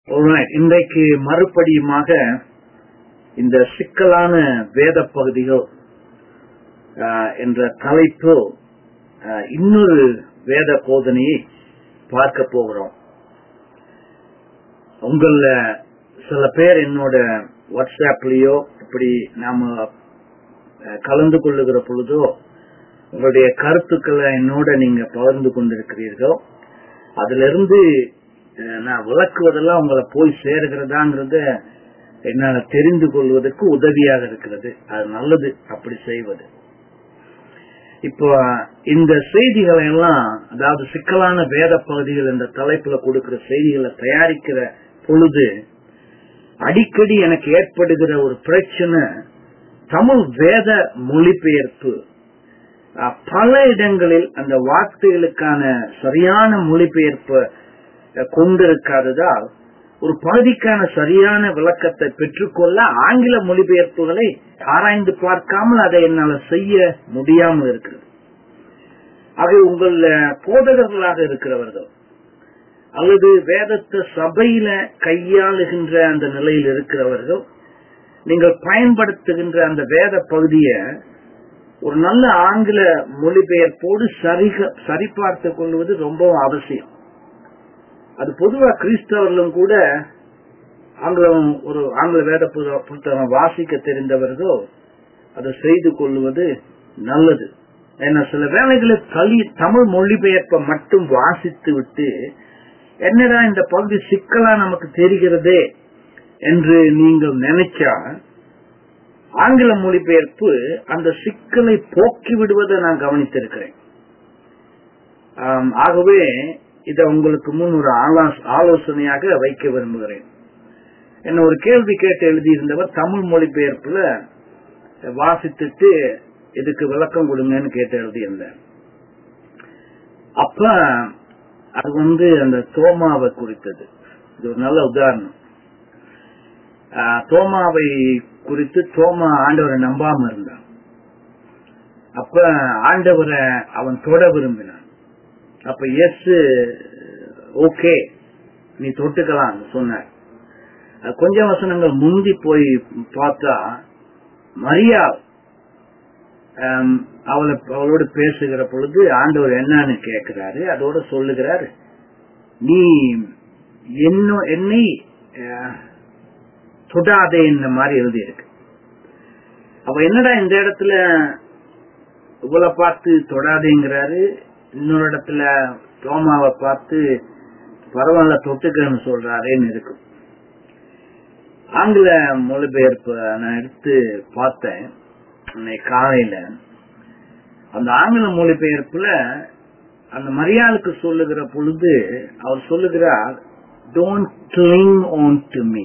Alright, இன்றைக்கு மறுபடியுமாக இந்த சிக்கலான வேத பகுதிகள் ஆஹ், என்ற தலைப்பு ஆஹ், இன்னொரு வேத போதனையை பார்க்க போகிறோம் உங்கள சில பேர் என்னோட வாட்ஸ்அப்லயோ இப்படி நாம ஆஹ், கலந்து கொள்ளுகிற பொழுதோ உங்களுடைய கருத்துக்களை என்னோட நீங்க பகிர்ந்து கொண்டிருக்கிறீர்கள் அதுல இருந்து அஹ், நான் விளக்குவதெல்லாம் உங்களை போய் சேருகிறதாங்கிறத என்னால தெரிந்து கொள்வதற்கு உதவியாக இருக்கிறது அது நல்லது அப்படி செய்வது இப்போ இந்த செய்திகளை எல்லாம் அதாவது சிக்கலான வேத பகுதிகள் என்ற தலைப்புல கொடுக்கிற செய்திகளை தயாரிக்கிற பொழுது அடிக்கடி எனக்கு ஏற்படுகிற ஒரு பிரச்சனை தமிழ் வேத மொழிபெயர்ப்பு அஹ், பல இடங்களில் அந்த வார்த்தைகளுக்கான சரியான மொழிபெயர்ப்பு அஹ், கொண்டிருக்காததால் ஒரு பகுதிக்கான சரியான விளக்கத்தை பெற்றுக்கொள்ள ஆங்கில மொழிபெயர்ப்புகளை ஆராய்ந்து பார்க்காமல் அதை என்னால செய்ய முடியாமல் இருக்கிறது ஆக உங்கள் அஹ், போதகர்களாக இருக்கிறவர்கள் அல்லது வேதத்தை சபையில கையாளுகின்ற அந்த நிலையில் இருக்கிறவர்கள் நீங்கள் பயன்படுத்துகின்ற அந்த வேத பகுதியை ஒரு நல்ல ஆங்கில மொழிபெயர்ப்போடு சரிக சரிபார்த்துக் கொள்வது ரொம்ப அவசியம் அது பொதுவா கிறிஸ்தவர்களும் கூட ஆங்கிலம் ஒரு ஆங்கில வேத புத- புத்தகம் வாசிக்க தெரிந்தவர்கள் அதை செய்து கொள்வது நல்லது ஏன்னா சில வேளைகளில் தலி தமிழ் மொழிபெயர்ப்பை மட்டும் வாசித்து விட்டு என்னடா இந்த பகுதி சிக்கலா நமக்கு தெரிகிறதே என்று நீங்கள் நினைச்சா ஆங்கில மொழிபெயர்ப்பு அந்த சிக்கலை போக்கி விடுவதை நான் கவனித்திருக்கிறேன் ஆம், ஆகவே இதை உங்களுக்கு முன் ஒரு ஆலோச- ஆலோசனையாக வைக்க விரும்புகிறேன் என்ன ஒரு கேள்வி கேட்டு எழுதியிருந்தவர் தமிழ் மொழிபெயர்ப்புல வாசித்துட்டு இதுக்கு விளக்கம் கொடுங்கன்னு கேட்டு எழுதியிருந்தார் அப்ப அது வந்து அந்த தோமாவை குறித்தது இது ஒரு நல்ல உதாரணம் ஆஹ், தோமாவை குறித்து தோமா ஆண்டவரை நம்பாம இருந்தான் அப்ப ஆண்டவரை அவன் தொட விரும்பினான் அப்ப எஸ் ஓகே நீ தொட்டுக்கலாம் சொன்னார் அது கொஞ்சம் வசனங்கள் முந்தி போய் பார்த்தா மரியா ஆம், அவளை அவளோடு பேசுகிற பொழுது ஆண்டவர் என்னன்னு கேட்கிறாரு அதோட சொல்லுகிறாரு நீ என்ன என்னை அஹ், தொடாதே இந்த மாதிரி எழுதி இருக்கு அப்ப என்னடா இந்த இடத்துல இவளை பார்த்து தொடாதேங்கிறாரு இன்னொரு இடத்துல தோமாவை பார்த்து பரவாயில்ல தொட்டுக்கன்னு சொல்றாரேன்னு இருக்கும் ஆங்கில மொழிபெயர்ப்பு நான் எடுத்து பார்த்தேன் இன்னைக்கு காலையில அந்த ஆங்கில மொழிபெயர்ப்புல அந்த மரியாளுக்கு சொல்லுகிற பொழுது அவர் சொல்லுகிறார் don't cling on to me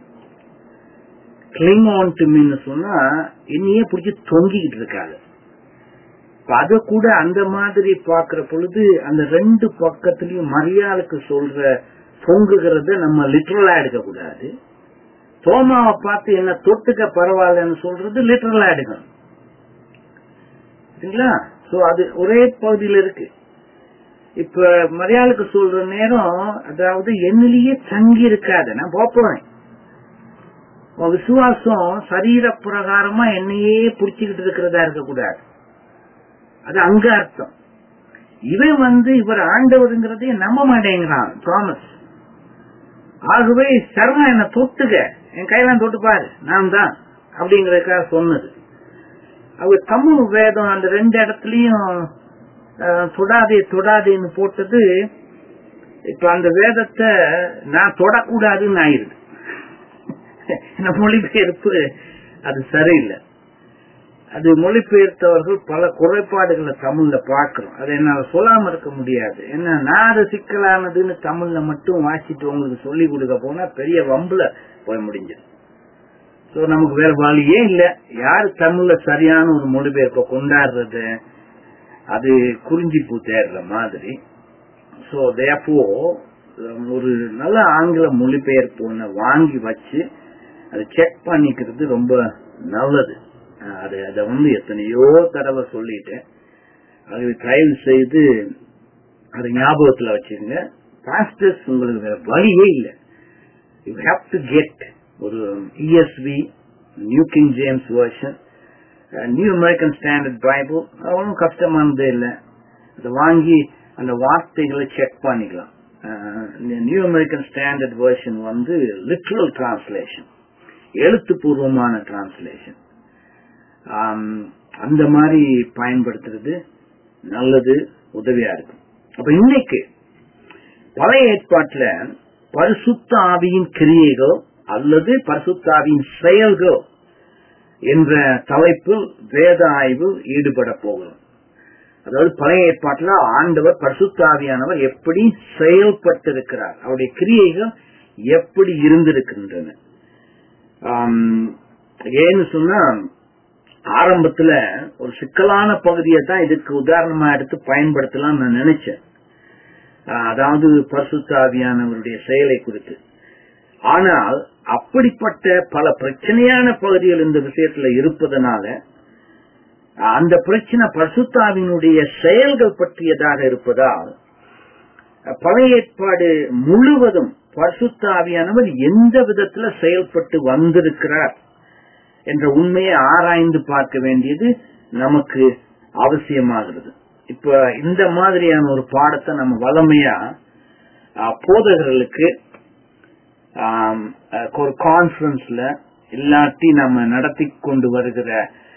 cling on to மீன்னு சொன்னா என்னையே பிடிச்சி தொங்கிக்கிட்டு இருக்காது இப்ப அத கூட அந்த மாதிரி பாக்குற பொழுது அந்த ரெண்டு பக்கத்திலயும் மரியாளுக்கு சொல்ற தொங்குகிறத நம்ம லிட்டரலா எடுக்க கூடாது தோமாவை பார்த்து என்ன தொட்டுக்க பரவாயில்லன்னு சொல்றது லிட்டரலா எடுக்கணும் சரிங்களா சோ அது ஒரே பகுதியில இருக்கு இப்ப மரியாளுக்கு சொல்ற நேரம் அதாவது என்னிலேயே தங்கி இருக்காது நான் போறேன் உன் விசுவாசம் சரீர பிரகாரமா என்னையே புடிச்சுக்கிட்டு இருக்கிறதா இருக்கக்கூடாது அது அங்க அர்த்தம் இவன் வந்து இவர் ஆண்டவருங்கிறதே நம்ப மாட்டேங்கிறான் தாமஸ் ஆகவே சரணா என்ன தொட்டுக என் கையெல்லாம் தொட்டு பாரு நான் தான் அப்படிங்கறதுக்காக சொன்னது அவர் தமிழ் வேதம் அந்த ரெண்டு இடத்துலயும் அஹ், தொடாதே தொடாதேன்னு போட்டது இப்ப அந்த வேதத்தை நான் தொடக்கூடாதுன்னு ஆயிருது இந்த மொழிபெயர்ப்பு அது சரியில்லை அது மொழிபெயர்த்தவர்கள் பல குறைபாடுகளை தமிழ்ல பார்க்கிறோம் அதை என்னால சொல்லாம இருக்க முடியாது என்ன நான் அது சிக்கலானதுன்னு தமிழ்ல மட்டும் வாசிட்டு உங்களுக்கு சொல்லி கொடுக்க போனா பெரிய வம்புல போய் முடிஞ்சது சோ நமக்கு வேற வழியே இல்ல யாரு தமிழ்ல சரியான ஒரு மொழிபெயர்ப்பை கொண்டாடுறது அது குறிஞ்சி பூ தேடுற மாதிரி சோ தேப்போ ஒரு நல்ல ஆங்கில மொழிபெயர்ப்பு ஒண்ணு வாங்கி வச்சு அதை செக் பண்ணிக்கிறது ரொம்ப நல்லது அஹ் அது அதை வந்து எத்தனையோ தடவை சொல்லிட்டேன் அது தயவு செய்து அதை ஞாபகத்துல வச்சுங்க பாஸ்டர்ஸ் உங்களுக்கு வேற வழியே இல்லை யூ ஹேவ் டு கெட் ஒரு ESV New King James Version New American Standard Bible ஒன்றும் கஷ்டமானதே இல்லை அதை வாங்கி அந்த வார்த்தைகளை செக் பண்ணிக்கலாம் நியூ அமெரிக்கன் ஸ்டாண்டர்ட் வெர்ஷன் வந்து லிட்ரல் டிரான்ஸ்லேஷன் எழுத்துப்பூர்வமான டிரான்ஸ்லேஷன் அந்த மாதிரி பயன்படுத்துறது நல்லது உதவியா இருக்கும் அப்ப இன்னைக்கு பழைய ஏற்பாட்டுல பரிசுத்த ஆவியின் கிரியைகளோ அல்லது பரிசுத்த ஆவியின் செயல்களோ என்ற தலைப்பில் வேத ஆய்வில் ஈடுபட போகிறோம் அதாவது பழைய ஏற்பாட்டில் ஆண்டவர் பரிசுத்தாவியானவர் எப்படி செயல்பட்டிருக்கிறார் அவருடைய கிரியைகள் எப்படி இருந்திருக்கின்றன ஏன்னு சொன்னா ஆரம்பத்துல ஒரு சிக்கலான பகுதியை தான் இதுக்கு உதாரணமா எடுத்து பயன்படுத்தலாம் நான் நினைச்சேன் அதாவது பரிசுத்தாவியானவருடைய செயலை குறித்து ஆனால் அப்படிப்பட்ட பல பிரச்சனையான பகுதிகள் இந்த விஷயத்துல இருப்பதனால அந்த பிரச்சனை பரிசுத்தாவினுடைய செயல்கள் பற்றியதாக இருப்பதால் பழைய ஏற்பாடு முழுவதும் பரிசுத்தாவியானவர் எந்த விதத்துல செயல்பட்டு வந்திருக்கிறார் என்ற உண்மையை ஆராய்ந்து பார்க்க வேண்டியது நமக்கு அவசியமாகிறது இப்ப இந்த மாதிரியான ஒரு பாடத்தை நம்ம வளமையா போதகர்களுக்கு ஒரு கான்பரன்ஸ்ல இல்லாட்டி நம்ம நடத்தி கொண்டு வருகிற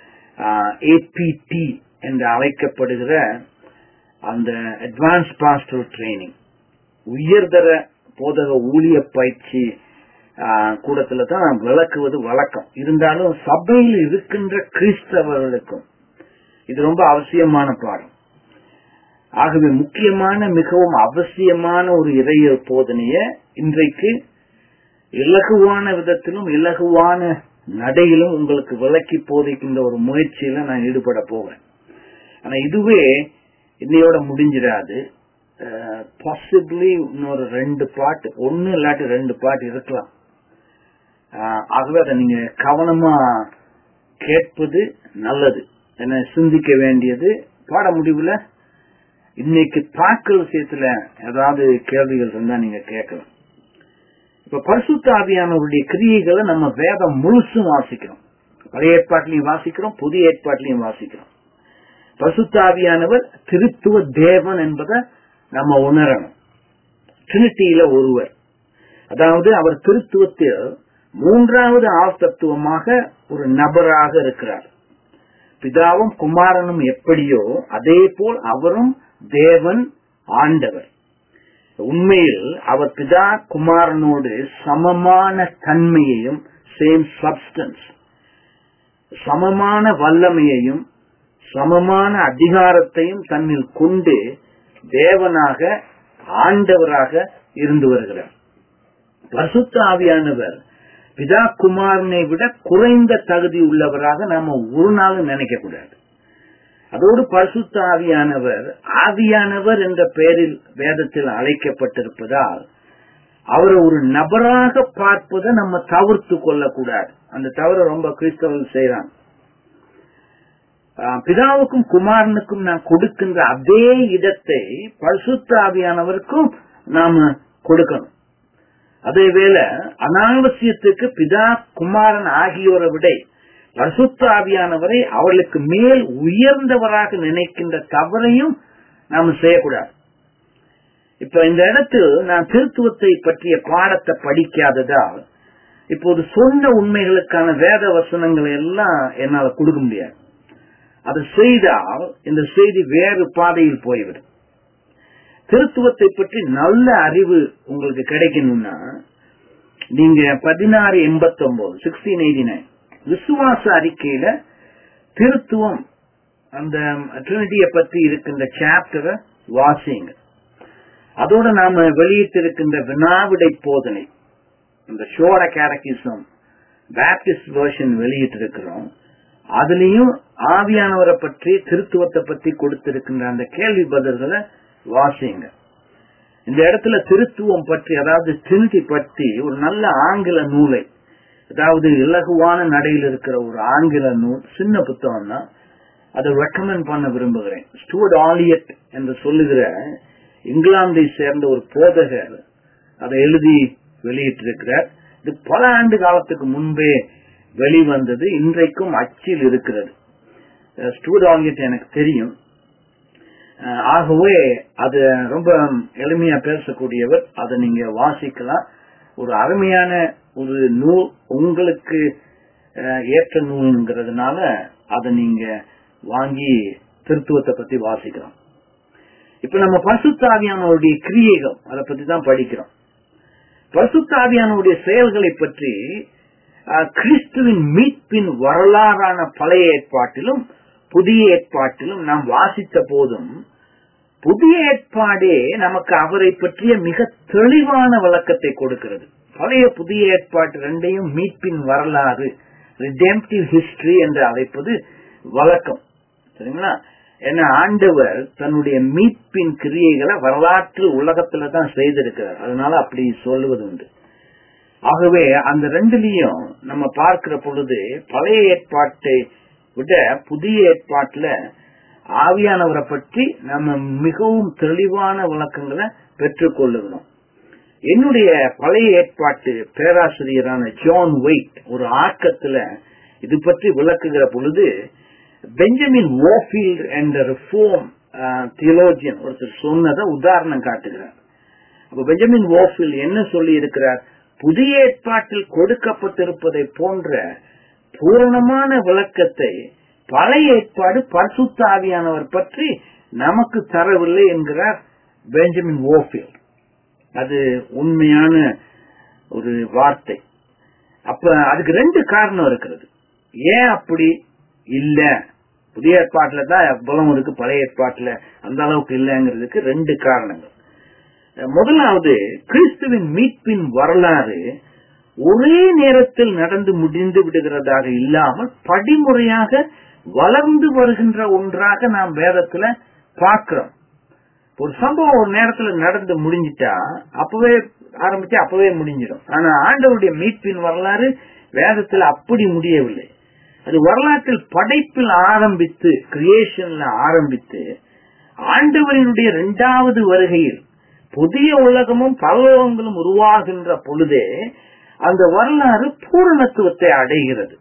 ஏபிடி என்று அழைக்கப்படுகிற அந்த அட்வான்ஸ் பாஸ்டல் ட்ரைனிங் உயர்தர போதக ஊழிய பயிற்சி கூடத்துல தான் விளக்குவது வழக்கம் இருந்தாலும் சபையில் இருக்கின்ற கிறிஸ்தவர்களுக்கும் இது ரொம்ப அவசியமான பாடம் ஆகவே முக்கியமான மிகவும் அவசியமான ஒரு இறைய போதனைய இன்றைக்கு இலகுவான விதத்திலும் இலகுவான நடையிலும் உங்களுக்கு விளக்கி போதிக்கின்ற ஒரு முயற்சியில நான் ஈடுபட போவேன் ஆனா இதுவே இன்னையோட முடிஞ்சிடாது பாசிபிளி இன்னொரு ரெண்டு பாட்டு ஒன்னு இல்லாட்டி ரெண்டு பாட்டு இருக்கலாம் ஆகவே அதை நீங்க கவனமா கேட்பது நல்லது என்ன சிந்திக்க வேண்டியது பாட முடிவுல இன்னைக்கு தாக்கல் விஷயத்துல ஏதாவது கேள்விகள் இருந்தா நீங்க கேட்கலாம் இப்ப பரிசுத்த ஆவியானவருடைய கிரியைகளை நம்ம வேதம் முழுசும் வாசிக்கிறோம் பழைய ஏற்பாட்டிலையும் வாசிக்கிறோம் புதிய ஏற்பாட்டிலையும் வாசிக்கிறோம் பரிசுத்தாவியானவர் திருத்துவ தேவன் என்பதை நம்ம உணரணும் ட்ரினிட்டியில ஒருவர் அதாவது அவர் திருத்துவத்தில் மூன்றாவது ஆழ்த்தத்துவமாக ஒரு நபராக இருக்கிறார் பிதாவும் குமாரனும் எப்படியோ அதே போல் அவரும் தேவன் ஆண்டவர் உண்மையில் அவர் பிதா குமாரனோடு சமமான தன்மையையும் சேம் சப்ஸ்டன்ஸ் சமமான வல்லமையையும் சமமான அதிகாரத்தையும் தன்னில் கொண்டு தேவனாக ஆண்டவராக இருந்து வருகிறார் பரிசுத்த ஆவியானவர் பிதா குமாரனை விட குறைந்த தகுதி உள்ளவராக நாம ஒரு நாளும் நினைக்க கூடாது அதோடு பரிசுத்த ஆவியானவர் ஆவியானவர் என்ற பெயரில் வேதத்தில் அழைக்கப்பட்டிருப்பதால் அவரை ஒரு நபராக பார்ப்பதை நம்ம தவிர்த்து கொள்ளக்கூடாது அந்த தவற ரொம்ப கிறிஸ்தவர்கள் செய்யறாங்க பிதாவுக்கும் குமாரனுக்கும் நான் கொடுக்கின்ற அதே இடத்தை பரிசுத்த ஆவியானவருக்கும் நாம கொடுக்கணும் அதே வேளை அனாவசியத்துக்கு பிதா குமாரன் ஆகியோரை விட பரிசுத்த ஆவியானவரை அவர்களுக்கு மேல் உயர்ந்தவராக நினைக்கின்ற தவறையும் நாம செய்யக்கூடாது இப்ப இந்த இடத்தில் நான் திருத்துவத்தை பற்றிய பாடத்தை படிக்காததால் இப்போது சொன்ன உண்மைகளுக்கான வேத வசனங்களை எல்லாம் என்னால கொடுக்க முடியாது அதை செய்தால் இந்த செய்தி வேறு பாதையில் போய்விடும் திருத்துவத்தை பற்றி நல்ல அறிவு உங்களுக்கு கிடைக்கணும்னா நீங்க பதினாறு எண்பத்தி ஒன்பது சிக்ஸ்டீன் எயிட்டி நைன் விசுவாச அறிக்கையில திருத்துவம் அந்த ட்ரினிட்டிய பத்தி இருக்கின்ற சாப்டரை வாசிங்க அதோட நாம வெளியிட்டிருக்கின்ற வினாவிடை போதனை இந்த ஷோர கேரக்கிசம் பேப்டிஸ்ட் வேர்ஷன் வெளியிட்டிருக்கிறோம் அதுலயும் ஆவியானவரை பற்றி திருத்துவத்தை பத்தி கொடுத்திருக்கின்ற அந்த கேள்வி பதில்களை வாசிங்க இந்த இடத்துல திருத்துவம் பற்றி அதாவது ட்ரினிட்டி பற்றி ஒரு நல்ல ஆங்கில நூலை அதாவது இலகுவான நடையில் இருக்கிற ஒரு ஆங்கில நூல் சின்ன புத்தகம் தான் அதை ரெக்கமெண்ட் பண்ண விரும்புகிறேன் ஸ்டூவர்ட் ஆலியட் என்று சொல்லுகிற இங்கிலாந்தை சேர்ந்த ஒரு போதகர் அதை எழுதி வெளியிட்டிருக்கிறார் இது பல ஆண்டு காலத்துக்கு முன்பே வெளிவந்தது இன்றைக்கும் அச்சில் இருக்கிறது ஸ்டூடாங்கிட்ட எனக்கு தெரியும் அஹ் ஆகவே அது ரொம்ப எளிமையா பேசக்கூடியவர் அதை நீங்க வாசிக்கலாம் ஒரு அருமையான ஒரு நூல் உங்களுக்கு அஹ், ஏற்ற நூல்ங்கிறதுனால அதை நீங்க வாங்கி திருத்துவத்தை பத்தி வாசிக்கிறோம் இப்ப நம்ம பரிசுத்தாவியானவருடைய கிரியைகள் அதை பத்தி தான் படிக்கிறோம் பரிசுத்தாவியானவருடைய செயல்களை பற்றி அஹ், கிறிஸ்துவின் மீட்பின் வரலாறான பழைய ஏற்பாட்டிலும் புதிய ஏற்பாட்டிலும் நாம் வாசித்த போதும் புதிய ஏற்பாடே நமக்கு அவரை பற்றிய மிக தெளிவான விளக்கத்தை கொடுக்கிறது பழைய புதிய ஏற்பாட்டு ரெண்டையும் மீட்பின் வரலாறு ரிடெம்டிவ் ஹிஸ்டரி என்று அழைப்பது வழக்கம் சரிங்களா ஏன்னா ஆண்டவர் தன்னுடைய மீட்பின் கிரியைகளை வரலாற்று உலகத்துல தான் செய்திருக்கிறார் அதனால அப்படி சொல்லுவது உண்டு ஆகவே அந்த ரெண்டுலயும் நம்ம பார்க்கிற பொழுது பழைய ஏற்பாட்டை விட புதிய ஏற்பாட்டுல ஆவியானவரை பற்றி நம்ம மிகவும் தெளிவான விளக்கங்களை பெற்றுக்கொள்ளுகிறோம் என்னுடைய பழைய ஏற்பாட்டு பேராசிரியரான ஜான் வெயிட் ஒரு ஆக்கத்துல இது பற்றி விளக்குகிற பொழுது பெஞ்சமின் ஓஃபீல்ட் என்ற ரிஃபோம் தியோலோஜியன் ஒருத்தர் சொன்னதை உதாரணம் காட்டுகிறார் அப்ப பெஞ்சமின் ஓஃபீல்ட் என்ன சொல்லி இருக்கிறார் புதிய ஏற்பாட்டில் கொடுக்கப்பட்டிருப்பதை போன்ற பூரணமான விளக்கத்தை பழைய ஏற்பாடு பரிசுத்த ஆவியானவர் பற்றி நமக்கு தரவில்லை என்கிறார் பெஞ்சமின் ஓஃபீல்ட் அது உண்மையான ஒரு வார்த்தை அப்ப அதுக்கு ரெண்டு காரணம் இருக்கிறது ஏன் அப்படி இல்ல புதிய ஏற்பாட்டுல தான் பலம் இருக்கு பழைய ஏற்பாட்டுல அந்த அளவுக்கு இல்லைங்கிறதுக்கு ரெண்டு காரணங்கள் முதலாவது கிறிஸ்துவின் மீட்பின் வரலாறு ஒரே நேரத்தில் நடந்து முடிந்து விடுகிறதாக இல்லாமல் படிமுறையாக வளர்ந்து வருகின்ற ஒன்றாக நாம் வேதத்துல பார்க்கிறோம் ஒரு சம்பவம் ஒரு நேரத்துல நடந்து முடிஞ்சிட்டா அப்பவே ஆரம்பிச்சு அப்பவே முடிஞ்சிடும் ஆனா ஆண்டவருடைய மீட்பின் வரலாறு வேதத்துல அப்படி முடியவில்லை அது வரலாற்றில் படைப்பில் ஆரம்பித்து கிரியேஷன்ல ஆரம்பித்து ஆண்டவரினுடைய இரண்டாவது வருகையில் புதிய உலகமும் பரலோகங்களும் உருவாகின்ற பொழுதே அந்த வரலாறு பூரணத்துவத்தை அடைகிறது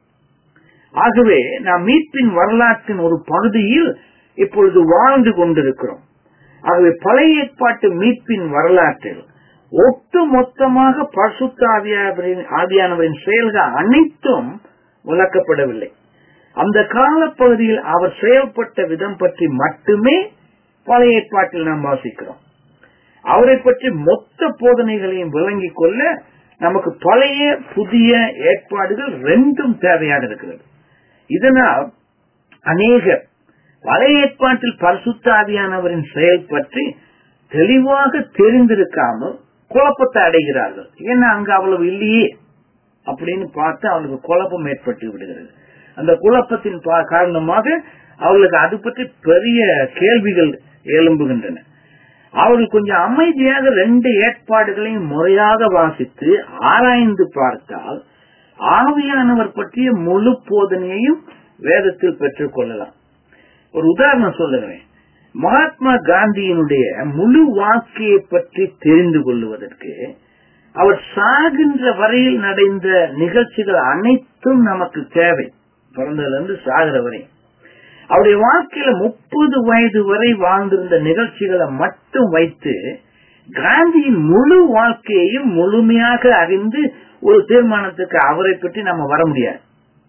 ஆகவே நாம் மீட்பின் வரலாற்றின் ஒரு பகுதியில் இப்பொழுது வாழ்ந்து கொண்டிருக்கிறோம் ஆகவே பழைய ஏற்பாட்டு மீட்பின் வரலாற்றில் ஒட்டு மொத்தமாக பரிசுத்த ஆவியானவரின் ஆவியானவரின் செயல்கள் அனைத்தும் விளக்கப்படவில்லை அந்த காலப்பகுதியில் அவர் செயல்பட்ட விதம் பற்றி மட்டுமே பழைய ஏற்பாட்டில் நாம் வாசிக்கிறோம் அவரை பற்றி மொத்த போதனைகளையும் விளங்கிக் கொள்ள நமக்கு பழைய புதிய ஏற்பாடுகள் ரெண்டும் தேவையாக இருக்கிறது இதனால் அநேகர் பழைய ஏற்பாட்டில் பரிசுத்த ஆவியானவரின் செயல் பற்றி தெளிவாக தெரிந்திருக்காமல் குழப்பத்தை அடைகிறார்கள் ஏன்னா அங்க அவ்வளவு இல்லையே அப்படின்னு பார்த்து அவளுக்கு குழப்பம் ஏற்பட்டு விடுகிறது அந்த குழப்பத்தின் காரணமாக அவர்களுக்கு அது பற்றி பெரிய கேள்விகள் எழும்புகின்றன அவர்கள் கொஞ்சம் அமைதியாக ரெண்டு ஏற்பாடுகளையும் முறையாக வாசித்து ஆராய்ந்து பார்த்தால் ஆவியானவர் பற்றிய முழு போதனையையும் வேதத்தில் பெற்றுக் கொள்ளலாம் ஒரு உதாரணம் சொல்லுகிறேன் மகாத்மா காந்தியினுடைய முழு வாழ்க்கையை பற்றி தெரிந்து கொள்வதற்கு அவர் சாகின்ற வரையில் நடந்த நிகழ்ச்சிகள் அனைத்தும் நமக்கு தேவை பிறந்ததுல இருந்து சாகிற வரை அவருடைய வாழ்க்கையில முப்பது வயது வரை வாழ்ந்திருந்த நிகழ்ச்சிகளை மட்டும் வைத்து காந்தியின் முழு வாழ்க்கையையும் முழுமையாக அறிந்து ஒரு தீர்மானத்துக்கு அவரை பற்றி நம்ம வர முடியாது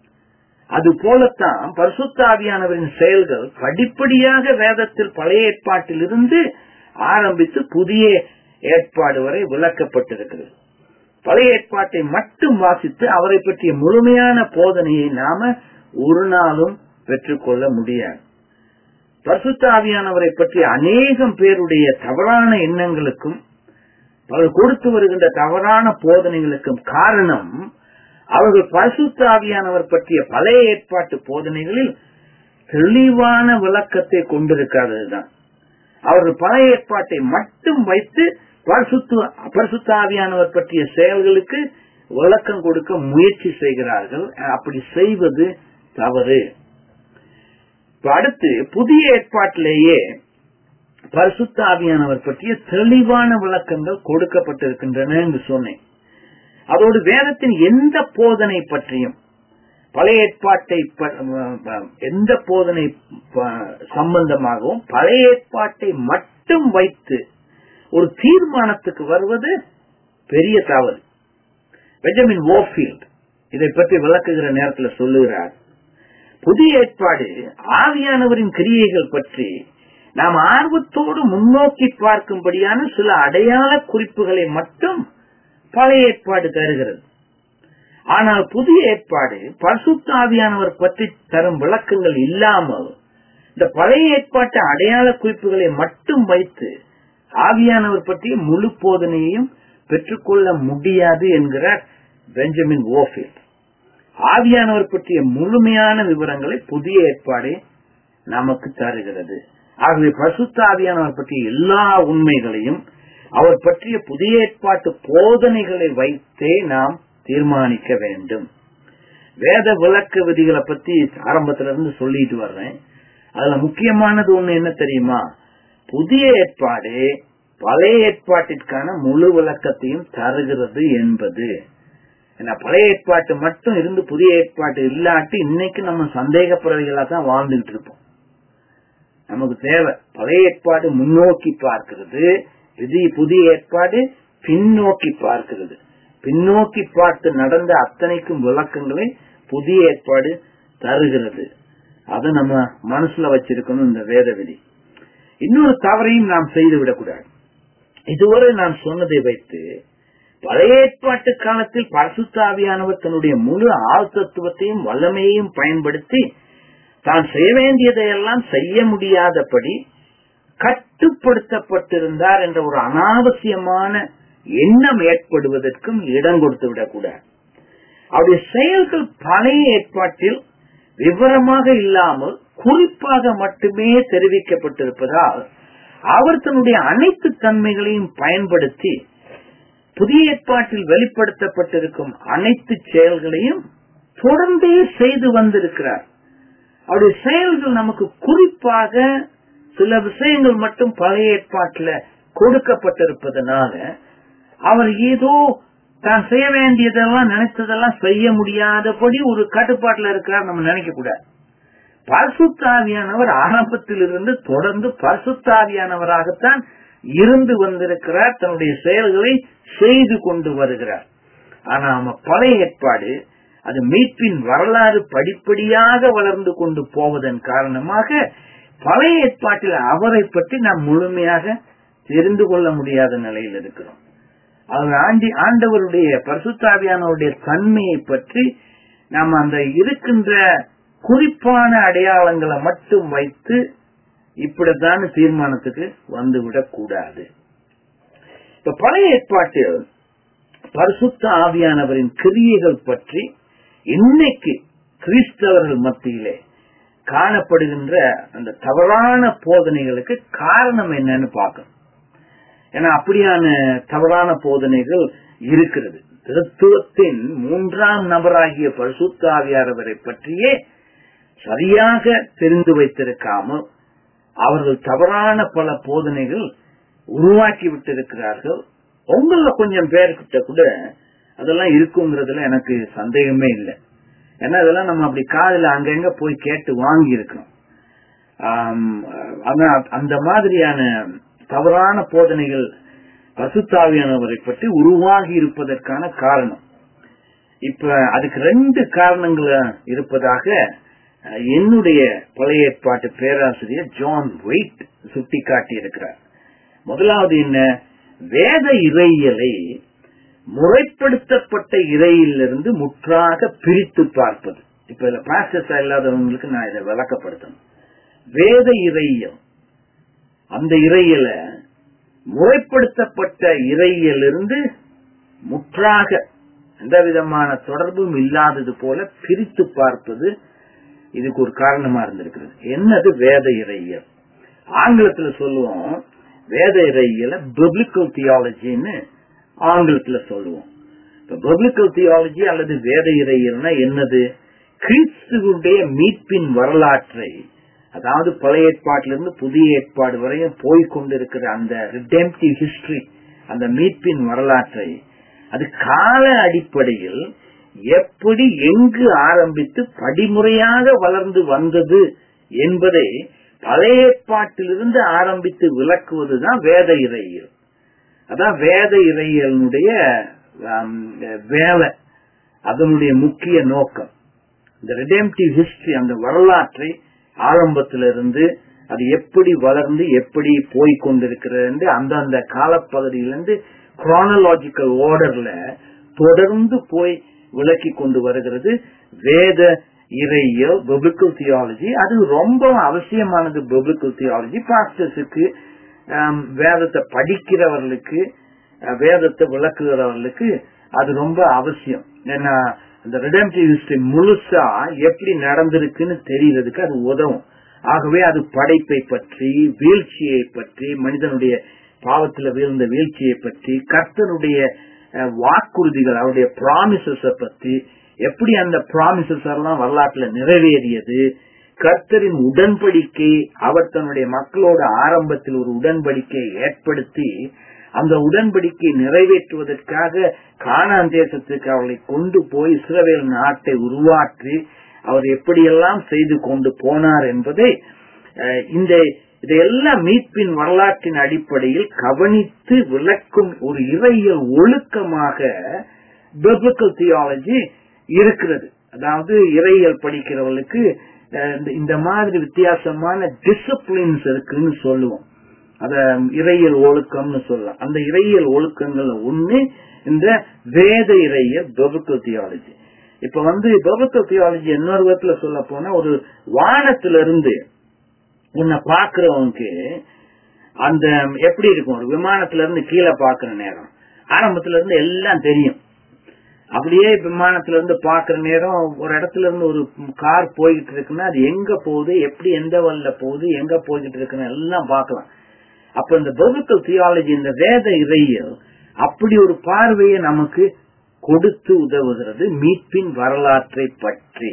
அது போலத்தான் பரிசுத்தாவியானவரின் செயல்கள் படிப்படியாக வேதத்தில் பழைய ஏற்பாட்டில் இருந்து ஆரம்பித்து புதிய ஏற்பாடு வரை விளக்கப்பட்டிருக்கிறது பழைய ஏற்பாட்டை மட்டும் வாசித்து அவரை பற்றிய முழுமையான போதனையை நாம ஒரு நாளும் பெற்றுக்கொள்ள முடியாது பரிசுத்தாவியானவரை பற்றி அநேகம் பேருடைய தவறான எண்ணங்களுக்கும் அவர்கள் கொடுத்து வருகின்ற தவறான போதனைகளுக்கும் காரணம் அவர்கள் பரிசுத்தாவியானவர் பற்றிய பழைய ஏற்பாட்டு போதனைகளில் தெளிவான விளக்கத்தை கொண்டிருக்காததுதான் அவர்கள் பழைய ஏற்பாட்டை மட்டும் வைத்து பரிசுத்தாவியானவர் பற்றிய செயல்களுக்கு விளக்கம் கொடுக்க முயற்சி செய்கிறார்கள் அப்படி செய்வது தவறு அடுத்து புதிய ஏற்பாட்டிலேயே பரிசுத்த ஆவியானவர் பற்றிய தெளிவான விளக்கங்கள் கொடுக்கப்பட்டிருக்கின்றன என்று சொன்னேன் அதோடு வேதத்தின் எந்த போதனை பற்றியும் பழைய ஏற்பாட்டை எந்த போதனை சம்பந்தமாகவும் பழைய ஏற்பாட்டை மட்டும் வைத்து ஒரு தீர்மானத்துக்கு வருவது பெரிய தவறு பெஞ்சமின் ஓஃபீல்ட் இதை பற்றி விளக்குகிற நேரத்தில் சொல்லுகிறார் புதிய ஏற்பாடு ஆவியானவரின் கிரியைகள் பற்றி நாம் ஆர்வத்தோடு முன்னோக்கி பார்க்கும்படியான சில அடையாள குறிப்புகளை மட்டும் பழைய ஏற்பாடு தருகிறது ஆனால் புதிய ஏற்பாடு பரிசுத்த ஆவியானவர் பற்றி தரும் விளக்கங்கள் இல்லாமல் இந்த பழைய ஏற்பாட்டு அடையாள குறிப்புகளை மட்டும் வைத்து ஆவியானவர் பற்றிய முழு போதனையையும் பெற்றுக்கொள்ள முடியாது என்கிறார் பெஞ்சமின் ஓஃபில் ஆவியானவர் பற்றிய முழுமையான விவரங்களை புதிய ஏற்பாடே நமக்கு தருகிறது ஆகவே பசுத்த ஆவியானவர் பற்றிய எல்லா உண்மைகளையும் அவர் பற்றிய புதிய ஏற்பாட்டு போதனைகளை வைத்தே நாம் தீர்மானிக்க வேண்டும் வேத விளக்க விதிகளை பத்தி ஆரம்பத்துல இருந்து சொல்லிட்டு வர்றேன் அதுல முக்கியமானது ஒண்ணு என்ன தெரியுமா புதிய ஏற்பாடு பழைய ஏற்பாட்டிற்கான முழு விளக்கத்தையும் தருகிறது என்பது ஏன்னா பழைய ஏற்பாட்டு மட்டும் இருந்து புதிய ஏற்பாட்டு இல்லாட்டி இன்னைக்கு நம்ம சந்தேக பிறவிகளா தான் வாழ்ந்துகிட்டு இருப்போம் நமக்கு தேவை பழைய ஏற்பாடு முன்னோக்கி பார்க்கிறது இது புதிய ஏற்பாடு பின்னோக்கி பார்க்கிறது பின்னோக்கி பார்த்து நடந்த அத்தனைக்கும் விளக்கங்களை புதிய ஏற்பாடு தருகிறது அதை நம்ம மனசுல வச்சிருக்கணும் இந்த வேத விதி இன்னொரு தவறையும் நாம் செய்து விடக்கூடாது இதுவரை நான் சொன்னதை வைத்து பழைய ஏற்பாட்டு காலத்தில் பரசுத்தாவியானவர் தன்னுடைய முழு ஆழ்த்தத்துவத்தையும் வல்லமையையும் பயன்படுத்தி தான் செய்ய வேண்டியதையெல்லாம் செய்ய முடியாதபடி கட்டுப்படுத்தப்பட்டிருந்தார் என்ற ஒரு அனாவசியமான எண்ணம் ஏற்படுவதற்கும் இடம் கொடுத்து விடக்கூடாது அவருடைய செயல்கள் பழைய ஏற்பாட்டில் விவரமாக இல்லாமல் குறிப்பாக மட்டுமே தெரிவிக்கப்பட்டிருப்பதால் அவர் தன்னுடைய அனைத்து தன்மைகளையும் பயன்படுத்தி புதிய ஏற்பாட்டில் வெளிப்படுத்தப்பட்டிருக்கும் அனைத்து செயல்களையும் தொடர்ந்தே செய்து வந்திருக்கிறார் அவருடைய செயல்கள் நமக்கு குறிப்பாக சில விஷயங்கள் மட்டும் பழைய ஏற்பாட்டில் கொடுக்கப்பட்டிருப்பதனால அவர் ஏதோ தான் செய்ய வேண்டியதெல்லாம் நினைத்ததெல்லாம் செய்ய முடியாதபடி ஒரு கட்டுப்பாட்டில் இருக்கிறார் நம்ம நினைக்க கூடாது பரிசுத்தாவியானவர் ஆரம்பத்தில் இருந்து தொடர்ந்து பரிசுத்தாவியானவராகத்தான் இருந்து வந்திருக்கிறார் தன்னுடைய செயல்களை செய்து கொண்டு வருகிறார் ஆனா நம்ம பழைய ஏற்பாடு அது மீட்பின் வரலாறு படிப்படியாக வளர்ந்து கொண்டு போவதன் காரணமாக பழைய ஏற்பாட்டில் அவரை பற்றி நாம் முழுமையாக தெரிந்து கொள்ள முடியாத நிலையில் இருக்கிறோம் அவர் ஆண்டி ஆண்டவருடைய பரிசுத்தாவியானவருடைய தன்மையை பற்றி நாம் அந்த இருக்கின்ற குறிப்பான அடையாளங்களை மட்டும் வைத்து இப்படித்தான் தீர்மானத்துக்கு வந்துவிடக் கூடாது இப்ப பழைய ஏற்பாட்டில் பரிசுத்த ஆவியானவரின் கிரியைகள் பற்றி இன்னைக்கு கிறிஸ்தவர்கள் மத்தியிலே காணப்படுகின்ற அந்த தவறான போதனைகளுக்கு காரணம் என்னன்னு பார்க்கணும் ஏன்னா அப்படியான தவறான போதனைகள் இருக்கிறது திருத்துவத்தின் மூன்றாம் நபராகிய பரிசுத்தாவியாரவரை பற்றியே சரியாக தெரிந்து வைத்திருக்காமல் அவர்கள் தவறான பல போதனைகள் உருவாக்கி விட்டிருக்கிறார்கள் உங்கள கொஞ்சம் பேர்கிட்ட கூட அதெல்லாம் இருக்குங்கிறதுல எனக்கு சந்தேகமே இல்லை ஏன்னா அதெல்லாம் நம்ம அப்படி காதல அங்கங்க போய் கேட்டு வாங்கி இருக்கணும் அந்த மாதிரியான தவறான போதனைகள் பசுத்தாவியானவரை பற்றி உருவாகி இருப்பதற்கான காரணம் இப்ப அதுக்கு ரெண்டு காரணங்கள் இருப்பதாக என்னுடைய பழைய ஏற்பாட்டு பேராசிரியர் ஜான் வெயிட் சுட்டி காட்டி இருக்கிறார் முதலாவது என்ன வேத இறையியலை முறைப்படுத்தப்பட்ட இறையிலிருந்து முற்றாக பிரித்து பார்ப்பது இப்ப இதுல பாஸ்டர்ஸா இல்லாதவங்களுக்கு நான் இதை விளக்கப்படுத்தணும் வேத இறையியல் அந்த இறையில முறைப்படுத்தப்பட்ட இறையிலிருந்து முற்றாக எந்த விதமான தொடர்பும் இல்லாதது போல பிரித்து பார்ப்பது இதுக்கு ஒரு காரணமா இருந்திருக்கிறது என்னது வேத இறையியல் ஆங்கிலத்துல சொல்லுவோம் வேத இறையியல பிப்ளிக்கல் தியாலஜின்னு ஆங்கிலத்துல சொல்லுவோம் இப்ப பிப்ளிக்கல் தியாலஜி அல்லது வேத இறையியல்னா என்னது கிறிஸ்துவனுடைய மீட்பின் வரலாற்றை அதாவது பழைய ஏற்பாட்டிலிருந்து புதிய ஏற்பாடு வரையும் போய்கொண்டிருக்கிற அந்த ரிடெம்டிவ் ஹிஸ்டரி அந்த மீட்பின் வரலாற்றை அது கால அடிப்படையில் எப்படி எங்கு ஆரம்பித்து படிமுறையாக வளர்ந்து வந்தது என்பதை பழைய ஏற்பாட்டிலிருந்து ஆரம்பித்து விளக்குவதுதான் வேத இறையியல் அதான் வேத இறையியலுடைய ஆம், வேலை அதனுடைய முக்கிய நோக்கம் இந்த ரிடேம்டிவ் ஹிஸ்டரி அந்த வரலாற்றை ஆரம்பத்திலிருந்து அது எப்படி வளர்ந்து எப்படி போய் கொண்டிருக்கிறது என்று அந்தந்த காலப்பகுதியிலிருந்து குரானலாஜிக்கல் ஆர்டர்ல தொடர்ந்து போய் விளக்கி கொண்டு வருகிறது வேத இறையியல் பிபிளிக்கல் தியாலஜி அது ரொம்ப அவசியமானது பிபிளிக்கல் தியாலஜி பாஸ்டர்ஸுக்கு வேதத்தை படிக்கிறவர்களுக்கு அஹ், வேதத்தை விளக்குகிறவர்களுக்கு அது ரொம்ப அவசியம் ஏன்னா அந்த ரிடம்டிவ் ஹிஸ்டரி முழுசா எப்படி நடந்திருக்குன்னு தெரியறதுக்கு அது உதவும் ஆகவே அது படைப்பை பற்றி வீழ்ச்சியை பற்றி மனிதனுடைய பாவத்துல வீழ்ந்த வீழ்ச்சியை பற்றி கர்த்தனுடைய அஹ், வாக்குறுதிகள் அவருடைய ப்ராமிசஸ பற்றி எப்படி அந்த ப்ராமிசஸ் எல்லாம் வரலாற்றுல நிறைவேறியது கர்த்தரின் உடன்படிக்கை அவர் தன்னுடைய மக்களோட ஆரம்பத்தில் ஒரு உடன்படிக்கையை ஏற்படுத்தி அந்த உடன்படிக்கை நிறைவேற்றுவதற்காக கானான் தேசத்துக்கு அவர்களை கொண்டு போய் இஸ்ரவேல் நாட்டை உருவாற்றி அவர் எப்படியெல்லாம் செய்து கொண்டு போனார் என்பதை அஹ், இந்த இதையெல்லாம் மீட்பின் வரலாற்றின் அடிப்படையில் கவனித்து விளக்கும் ஒரு இறையியல் ஒழுக்கமாக பிபிளிக்கல் தியாலஜி இருக்கிறது அதாவது இறையியல் படிக்கிறவர்களுக்கு அஹ், இந்த- இந்த மாதிரி வித்தியாசமான டிசிப்ளின்ஸ் இருக்குன்னு சொல்லுவோம் அத இறையியல் ஒழுக்கம்னு சொல்லலாம் அந்த இறையியல் ஒழுக்கங்கள் ஒண்ணு இந்த வேத இறையியல் பிபிளிக்கல் தியாலஜி இப்ப வந்து பிபிளிக்கல் தியாலஜி இன்னொரு விதத்துல சொல்ல போனா ஒரு வானத்திலிருந்து உன்னை பாக்குறவனுக்கு அந்த எப்படி இருக்கும் ஒரு விமானத்துல இருந்து கீழே பாக்குற நேரம் ஆரம்பத்துல இருந்து எல்லாம் தெரியும் அப்படியே விமானத்துல இருந்து பாக்குற நேரம் ஒரு இடத்துல இருந்து ஒரு கார் போய்கிட்டு இருக்குன்னா அது எங்க போகுது எப்படி எந்த வழில போகுது எங்க போய்கிட்டு இருக்குன்னு எல்லாம் பார்க்கலாம் அப்ப இந்த பிபிளிக்கல் தியாலஜி இந்த வேத இறையியல் அப்படி ஒரு பார்வையை நமக்கு கொடுத்து உதவுகிறது மீட்பின் வரலாற்றை பற்றி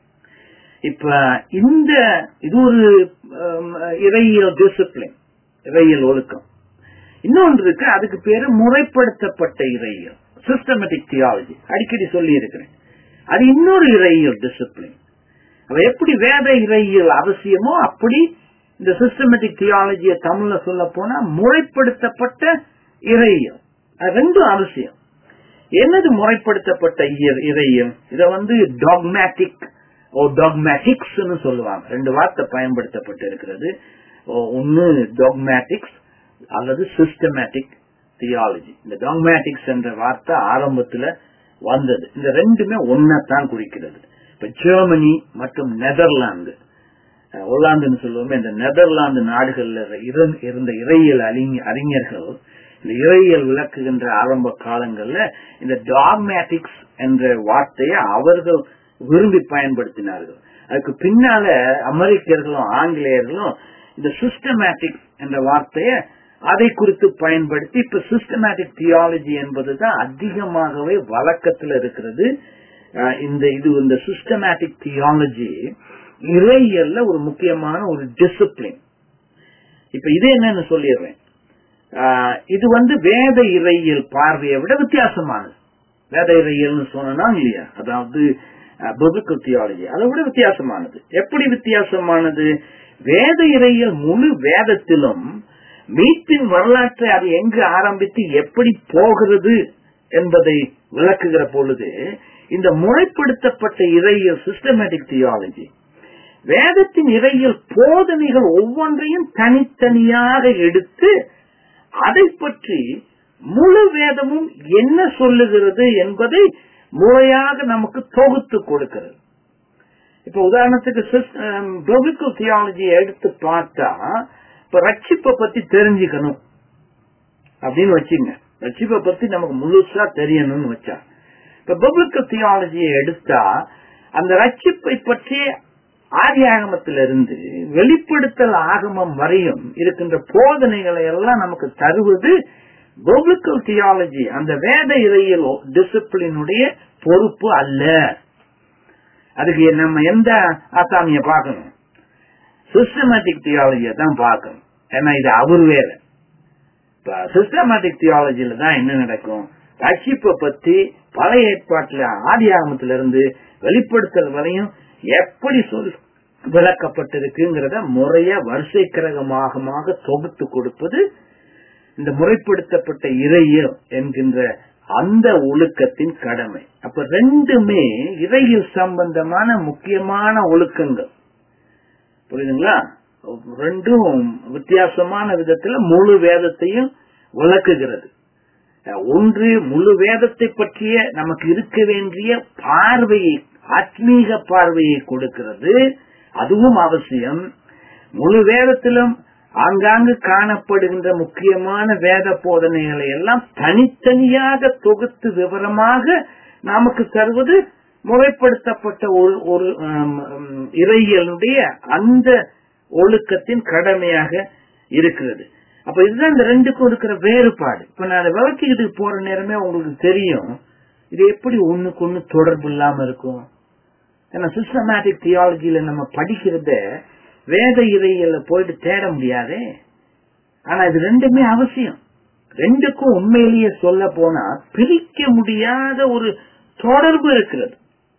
இப்ப இந்த இது ஒரு ஹம், இறையியல் டிசிப்ளின் இறையியல் ஒழுக்கம் இன்னொன்று இருக்கு அதுக்கு பேரு முறைப்படுத்தப்பட்ட இறையியல் சிஸ்டமேட்டிக் தியாலஜி அடிக்கடி சொல்லி இருக்கிறேன் அது இன்னொரு இறையியல் டிசிப்ளின் அவ எப்படி வேத இறையியல் அவசியமோ அப்படி இந்த சிஸ்டமேட்டிக் தியாலஜியை தமிழ்ல சொல்ல போனா முறைப்படுத்தப்பட்ட இறையியல் அது ரெண்டும் அவசியம் என்னது முறைப்படுத்தப்பட்ட இய- இறையியல் இத வந்து டாக்மேட்டிக் ஓ டாக்மேட்டிக்ஸ் சொல்லுவாங்க ரெண்டு வார்த்தை பயன்படுத்தப்பட்டு இருக்கிறது ஒன்னு டாக்மேட்டிக்ஸ் அல்லது சிஸ்டமேட்டிக் தியாலஜி இந்த டாக்மேட்டிக்ஸ் என்ற வார்த்தை ஆரம்பத்துல வந்தது இந்த ரெண்டுமே ஒன்னத்தான் குறிக்கிறது இப்ப ஜெர்மனி மற்றும் நெதர்லாந்து அஹ், ஒல்லாந்துன்னு சொல்லுவோமே இந்த நெதர்லாந்து நாடுகள்ல இரு- இருந்த இறையியல் அறிஞ- அறிஞர்கள் இந்த இறையியல் விளக்குகின்ற ஆரம்ப காலங்கள்ல இந்த டாக்மேட்டிக்ஸ் என்ற வார்த்தையை அவர்கள் விரும்பி பயன்படுத்தினார்கள் அதுக்கு பின்னால அமெரிக்கர்களும் ஆங்கிலேயர்களும் இந்த சிஸ்டமேட்டிக் என்ற வார்த்தையை அதை குறித்து பயன்படுத்தி இப்ப சிஸ்டமேட்டிக் தியாலஜி என்பதுதான் அதிகமாகவே வழக்கத்தில் இருக்கிறது அஹ் இந்த இது இந்த சிஸ்டமேட்டிக் தியாலஜி இறையியல்ல ஒரு முக்கியமான ஒரு டிசிப்ளின் இப்ப இது என்னன்னு சொல்லிடுறேன் ஆஹ் இது வந்து வேத இறையியல் பார்வையை விட வித்தியாசமானது வேத இறையியல்னு சொன்னா இல்லையா அதாவது பிபிளிக்கல் தியாலஜி அதை விட வித்தியாசமானது எப்படி வித்தியாசமானது வேத இறையியல் முழு வேதத்திலும் மீட்பின் வரலாற்றை அது எங்கு ஆரம்பித்து எப்படி போகிறது என்பதை விளக்குகிற பொழுது இந்த முறைப்படுத்தப்பட்ட இறையியல் சிஸ்டமேட்டிக் தியாலஜி வேதத்தின் இறையியல் போதனைகள் ஒவ்வொன்றையும் தனித்தனியாக எடுத்து அதை பற்றி முழு வேதமும் என்ன சொல்லுகிறது என்பதை முறையாக நமக்கு தொகுத்து கொடுக்கிறது இப்ப உதாரணத்துக்கு பிபிளிக்கல் தியாலஜியை எடுத்து பார்த்தா இப்ப ரட்சிப்பை பத்தி தெரிஞ்சுக்கணும் அப்படின்னு வச்சுங்க ரட்சிப்பை பத்தி நமக்கு முழுசா தெரியணும்னு வச்சா இப்ப பிபிளிக்கல் தியாலஜியை எடுத்தா அந்த ரட்சிப்பை பற்றி ஆதி ஆகமத்திலிருந்து வெளிப்படுத்தல் ஆகமம் வரையும் இருக்கின்ற போதனைகளை எல்லாம் நமக்கு தருவது பிபிளிக்கல் தியாலஜி அந்த வேத இறையியல் டிசிப்ளினுடைய பொறுப்பு அல்ல அதுக்கு நம்ம எந்த ஆசாமிய பார்க்கணும் சிஸ்டமேட்டிக் தியாலஜியை தான் பார்க்கணும் ஏன்னா இது அவர் வேற இப்ப சிஸ்டமேட்டிக் தியாலஜியில தான் என்ன நடக்கும் ரட்சிப்பை பத்தி பழைய ஏற்பாட்டுல ஆதி ஆகமத்திலிருந்து வெளிப்படுத்தல் வரையும் எப்படி சொல் விளக்கப்பட்டிருக்குங்கிறத முறைய வரிசை கிரகமாக தொகுத்து கொடுப்பது இந்த முறைப்படுத்தப்பட்ட இறையியல் என்கின்ற அந்த ஒழுக்கத்தின் கடமை அப்ப ரெண்டுமே இறையில் சம்பந்தமான முக்கியமான ஒழுக்கங்கள் புரியுதுங்களா ரெண்டும் வித்தியாசமான விதத்துல முழு வேதத்தையும் விளக்குகிறது ஒன்று முழு வேதத்தை பற்றிய நமக்கு இருக்க வேண்டிய பார்வையை ஆத்மீக பார்வையை கொடுக்கிறது அதுவும் அவசியம் முழு வேதத்திலும் ஆங்காங்கு காணப்படுகின்ற முக்கியமான வேத போதனைகளை எல்லாம் தனித்தனியாக தொகுத்து விவரமாக நமக்கு தருவது முறைப்படுத்தப்பட்ட ஒரு ஒரு இறையலுடைய அந்த ஒழுக்கத்தின் கடமையாக இருக்கிறது அப்ப இதுதான் இந்த ரெண்டுக்கும் இருக்கிற வேறுபாடு இப்ப நான் அதை விளக்கிக்கிட்டு போற நேரமே உங்களுக்கு தெரியும் இது எப்படி ஒண்ணுக்கு ஒண்ணு தொடர்பு இல்லாம இருக்கும் ஏன்னா சிஸ்டமேட்டிக் தியாலஜியில நம்ம படிக்கிறத வேத இறையில போயிட்டு தேட முடியாதே ஆனா இது ரெண்டுமே அவசியம் ரெண்டுக்கும் உண்மையிலேயே சொல்ல போனா பிரிக்க முடியாத ஒரு தொடர்பு இருக்கிறது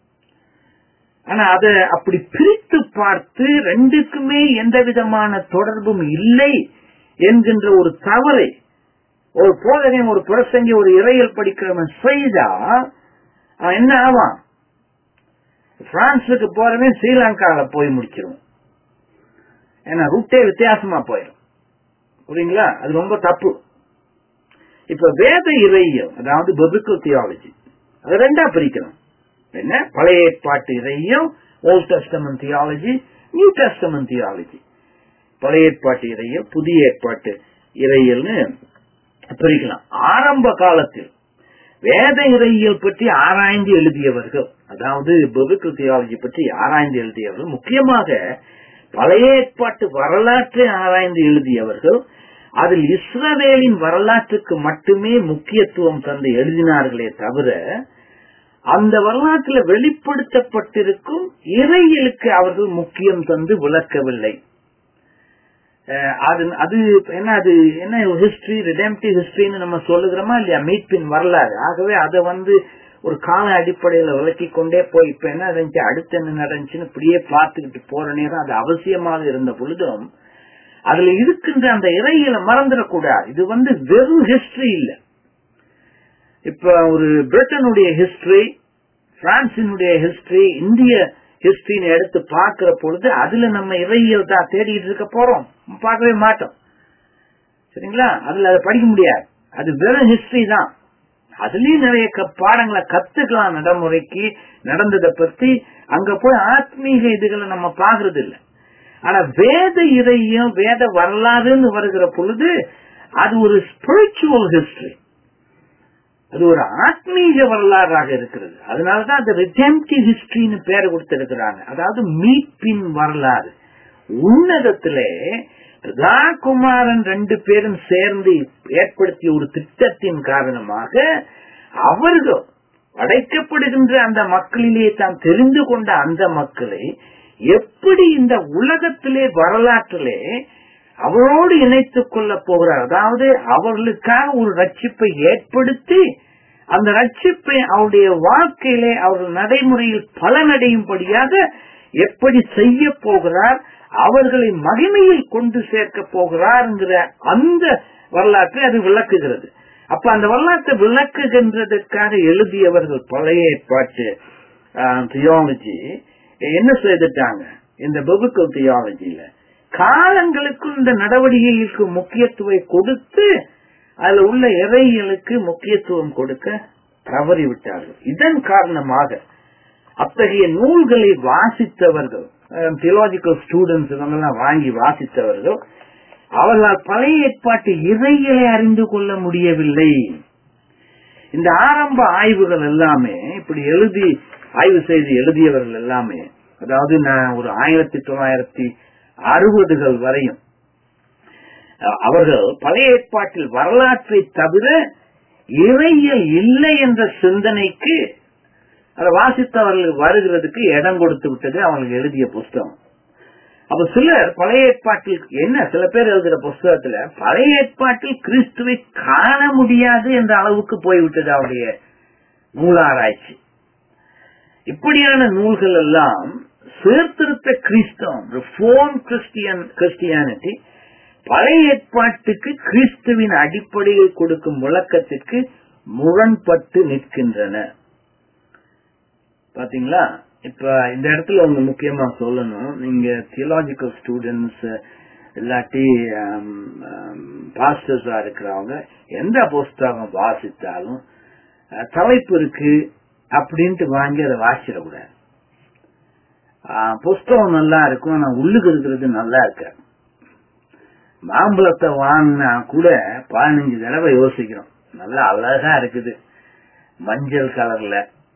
ஆனா அத அப்படி பிரித்து பார்த்து ரெண்டுக்குமே எந்த விதமான தொடர்பும் இல்லை என்கின்ற ஒரு தவறை ஒரு போதனை ஒரு பிரசங்கி ஒரு இறையல் படிக்கிறவன் செய்தா அவன் என்ன ஆவான் பிரான்ஸுக்கு போறவன் ஸ்ரீலங்கால போய் முடிச்சிருவோம் ஏன்னா ரூட்டே வித்தியாசமா போயிடும் புரியுங்களா அது ரொம்ப தப்பு இப்ப வேத இறையம் அதாவது பிபிக்கல் தியாலஜி அது ரெண்டா பிரிக்கணும் என்ன பழைய ஏற்பாட்டு இறையம் Old Testament theology New Testament theology பழைய ஏற்பாட்டு இறையம் புதிய ஏற்பாட்டு இறையல்னு பிரிக்கலாம் ஆரம்ப காலத்தில் வேத இறையியல் பற்றி ஆராய்ந்து எழுதியவர்கள் அதாவது பிபிக்கல் தியாலஜி பற்றி ஆராய்ந்து எழுதியவர்கள் முக்கியமாக பழைய ஏற்பாட்டு வரலாற்றை ஆராய்ந்து எழுதியவர்கள் அதில் இஸ்ரவேலின் வரலாற்றுக்கு மட்டுமே முக்கியத்துவம் தந்து எழுதினார்களே தவிர அந்த வரலாற்றில் வெளிப்படுத்தப்பட்டிருக்கும் இறையலுக்கு அவர்கள் முக்கியம் தந்து விளக்கவில்லை அது அது என்ன அது என்ன ஹிஸ்டரி ரிடெம்டிவ் ஹிஸ்டரின்னு நம்ம சொல்லுகிறோமா இல்லையா மீட்பின் வரலாறு ஆகவே அதை வந்து ஒரு கால அடிப்படையில விளக்கி கொண்டே போய் இப்ப என்ன நடந்துச்சு அடுத்து என்ன நடந்துச்சுன்னு இப்படியே பார்த்துக்கிட்டு போற நேரம் அது அவசியமாக இருந்த பொழுதும் அதுல இருக்கின்ற அந்த இறையில மறந்துடக்கூடாது இது வந்து வெறும் ஹிஸ்டரி இல்ல இப்ப ஒரு பிரிட்டனுடைய ஹிஸ்டரி பிரான்சினுடைய ஹிஸ்டரி இந்திய ஹிஸ்டரின்னு எடுத்து பார்க்கிற பொழுது அதுல நம்ம இறையியல் தான் தேடிட்டு இருக்க போறோம் பார்க்கவே மாட்டோம் சரிங்களா அதுல அதை படிக்க முடியாது அது வெறும் ஹிஸ்டரி தான் அதுலயும் நிறைய பாடங்களை கத்துக்கலாம் நடைமுறைக்கு நடந்ததை பத்தி அங்க போய் ஆத்மீக இதுகளை நம்ம பாக்குறது இல்ல ஆனா வேத இறையும் வேத வரலாறுன்னு வருகிற பொழுது அது ஒரு ஸ்பிரிச்சுவல் ஹிஸ்டரி அது ஒரு ஆத்மீக வரலாறாக இருக்கிறது அதனாலதான் அது ரிட்டெம்டிவ் ஹிஸ்டரின்னு பேர் கொடுத்திருக்கிறாங்க அதாவது மீட்பின் வரலாறு உன்னதத்திலே குமாரன் ரெண்டு பேரும் சேர்ந்து ஏற்படுத்திய ஒரு திட்டத்தின் காரணமாக அவர்கள் அடைக்கப்படுகின்ற அந்த மக்களிலே தான் தெரிந்து கொண்ட அந்த மக்களை எப்படி இந்த உலகத்திலே வரலாற்றிலே அவரோடு இணைத்துக் கொள்ள போகிறார் அதாவது அவர்களுக்காக ஒரு ரட்சிப்பை ஏற்படுத்தி அந்த ரட்சிப்பை அவருடைய வாழ்க்கையிலே அவர்கள் நடைமுறையில் பலனடையும்படியாக எப்படி செய்ய போகிறார் அவர்களை மகிமையில் கொண்டு சேர்க்க போகிறார்ங்கிற அந்த வரலாற்றை அது விளக்குகிறது அப்ப அந்த வரலாற்றை விளக்குகின்றதற்காக எழுதியவர்கள் பழைய ஏற்பாட்டு தியாலஜி என்ன செய்துட்டாங்க இந்த பிபிக்கல் தியாலஜியில காலங்களுக்கும் இந்த நடவடிக்கைகளுக்கு முக்கியத்துவம் கொடுத்து அதுல உள்ள இறைகளுக்கு முக்கியத்துவம் கொடுக்க தவறிவிட்டார்கள் இதன் காரணமாக அத்தகைய நூல்களை வாசித்தவர்கள் தியோலாஜிக்கல் ஸ்டூடெண்ட்ஸ் இவங்கெல்லாம் வாங்கி வாசித்தவர்கள் அவர்களால் பழைய ஏற்பாட்டு இறைகளை அறிந்து கொள்ள முடியவில்லை இந்த ஆரம்ப ஆய்வுகள் எல்லாமே இப்படி எழுதி ஆய்வு செய்து எழுதியவர்கள் எல்லாமே அதாவது நான் ஒரு ஆயிரத்தி தொள்ளாயிரத்தி அறுபதுகள் வரையும் அவர்கள் பழைய ஏற்பாட்டில் வரலாற்றை தவிர இறையல் இல்லை என்ற சிந்தனைக்கு அதை வாசித்தவர்கள் வருகிறதுக்கு இடம் கொடுத்து விட்டது அவங்களுக்கு எழுதிய புஸ்தகம் அப்ப சிலர் பழைய ஏற்பாட்டில் என்ன சில பேர் எழுதுற புஸ்தகத்துல பழைய ஏற்பாட்டில் கிறிஸ்துவை காண முடியாது என்ற அளவுக்கு போய்விட்டது அவருடைய நூலாராய்ச்சி இப்படியான நூல்கள் எல்லாம் சீர்திருத்த கிறிஸ்தவம் ரிஃபோர்ம் கிறிஸ்டியன் கிறிஸ்டியானிட்டி பழைய ஏற்பாட்டுக்கு கிறிஸ்துவின் அடிப்படையில் கொடுக்கும் விளக்கத்திற்கு முரண்பட்டு நிற்கின்றன பாத்தீங்களா இப்ப இந்த இடத்துல உங்க முக்கியமா சொல்லணும் நீங்க தியலாஜிக்கல் ஸ்டூடெண்ட்ஸ் இல்லாட்டி பாஸ்டர்ஸா இருக்கிறவங்க எந்த புஸ்தகம் வாசித்தாலும் அஹ், தலைப்பு இருக்கு அப்படின்ட்டு வாங்கி அதை வாசிடக்கூடாது ஆஹ், புஸ்தகம் நல்லா இருக்கும் ஆனா உள்ளுக்கு இருக்கிறது நல்லா இருக்காது மாம்பழத்தை வாங்கினா கூட பதினஞ்சு தடவை யோசிக்கிறோம் நல்லா அழகா இருக்குது மஞ்சள் கலர்ல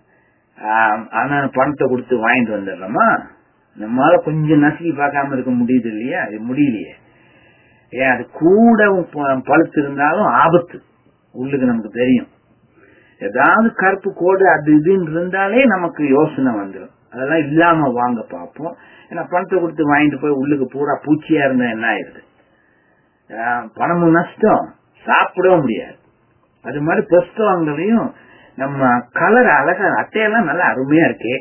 ஆம், ஆனா பணத்தை கொடுத்து வாங்கிட்டு வந்துடுறோமா நம்மளால கொஞ்சம் நசுக்கி பார்க்காம இருக்க முடியுது இல்லையா அது முடியலையே ஏன் அது கூட ப- பழுத்து இருந்தாலும் ஆபத்து உள்ளுக்கு நமக்கு தெரியும் ஏதாவது கருப்பு கோடு அது இதுன்னு இருந்தாலே நமக்கு யோசனை வந்துடும் அதெல்லாம் இல்லாம வாங்க பார்ப்போம் ஏன்னா பணத்தை கொடுத்து வாங்கிட்டு போய் உள்ளுக்கு பூரா பூச்சியா இருந்தா என்ன ஆயிருது ஆஹ் பணமும் நஷ்டம் சாப்பிடவும் முடியாது அது மாதிரி புஸ்தகங்களையும் நம்ம கலர் அழகா அட்டையெல்லாம் நல்லா அருமையா இருக்கே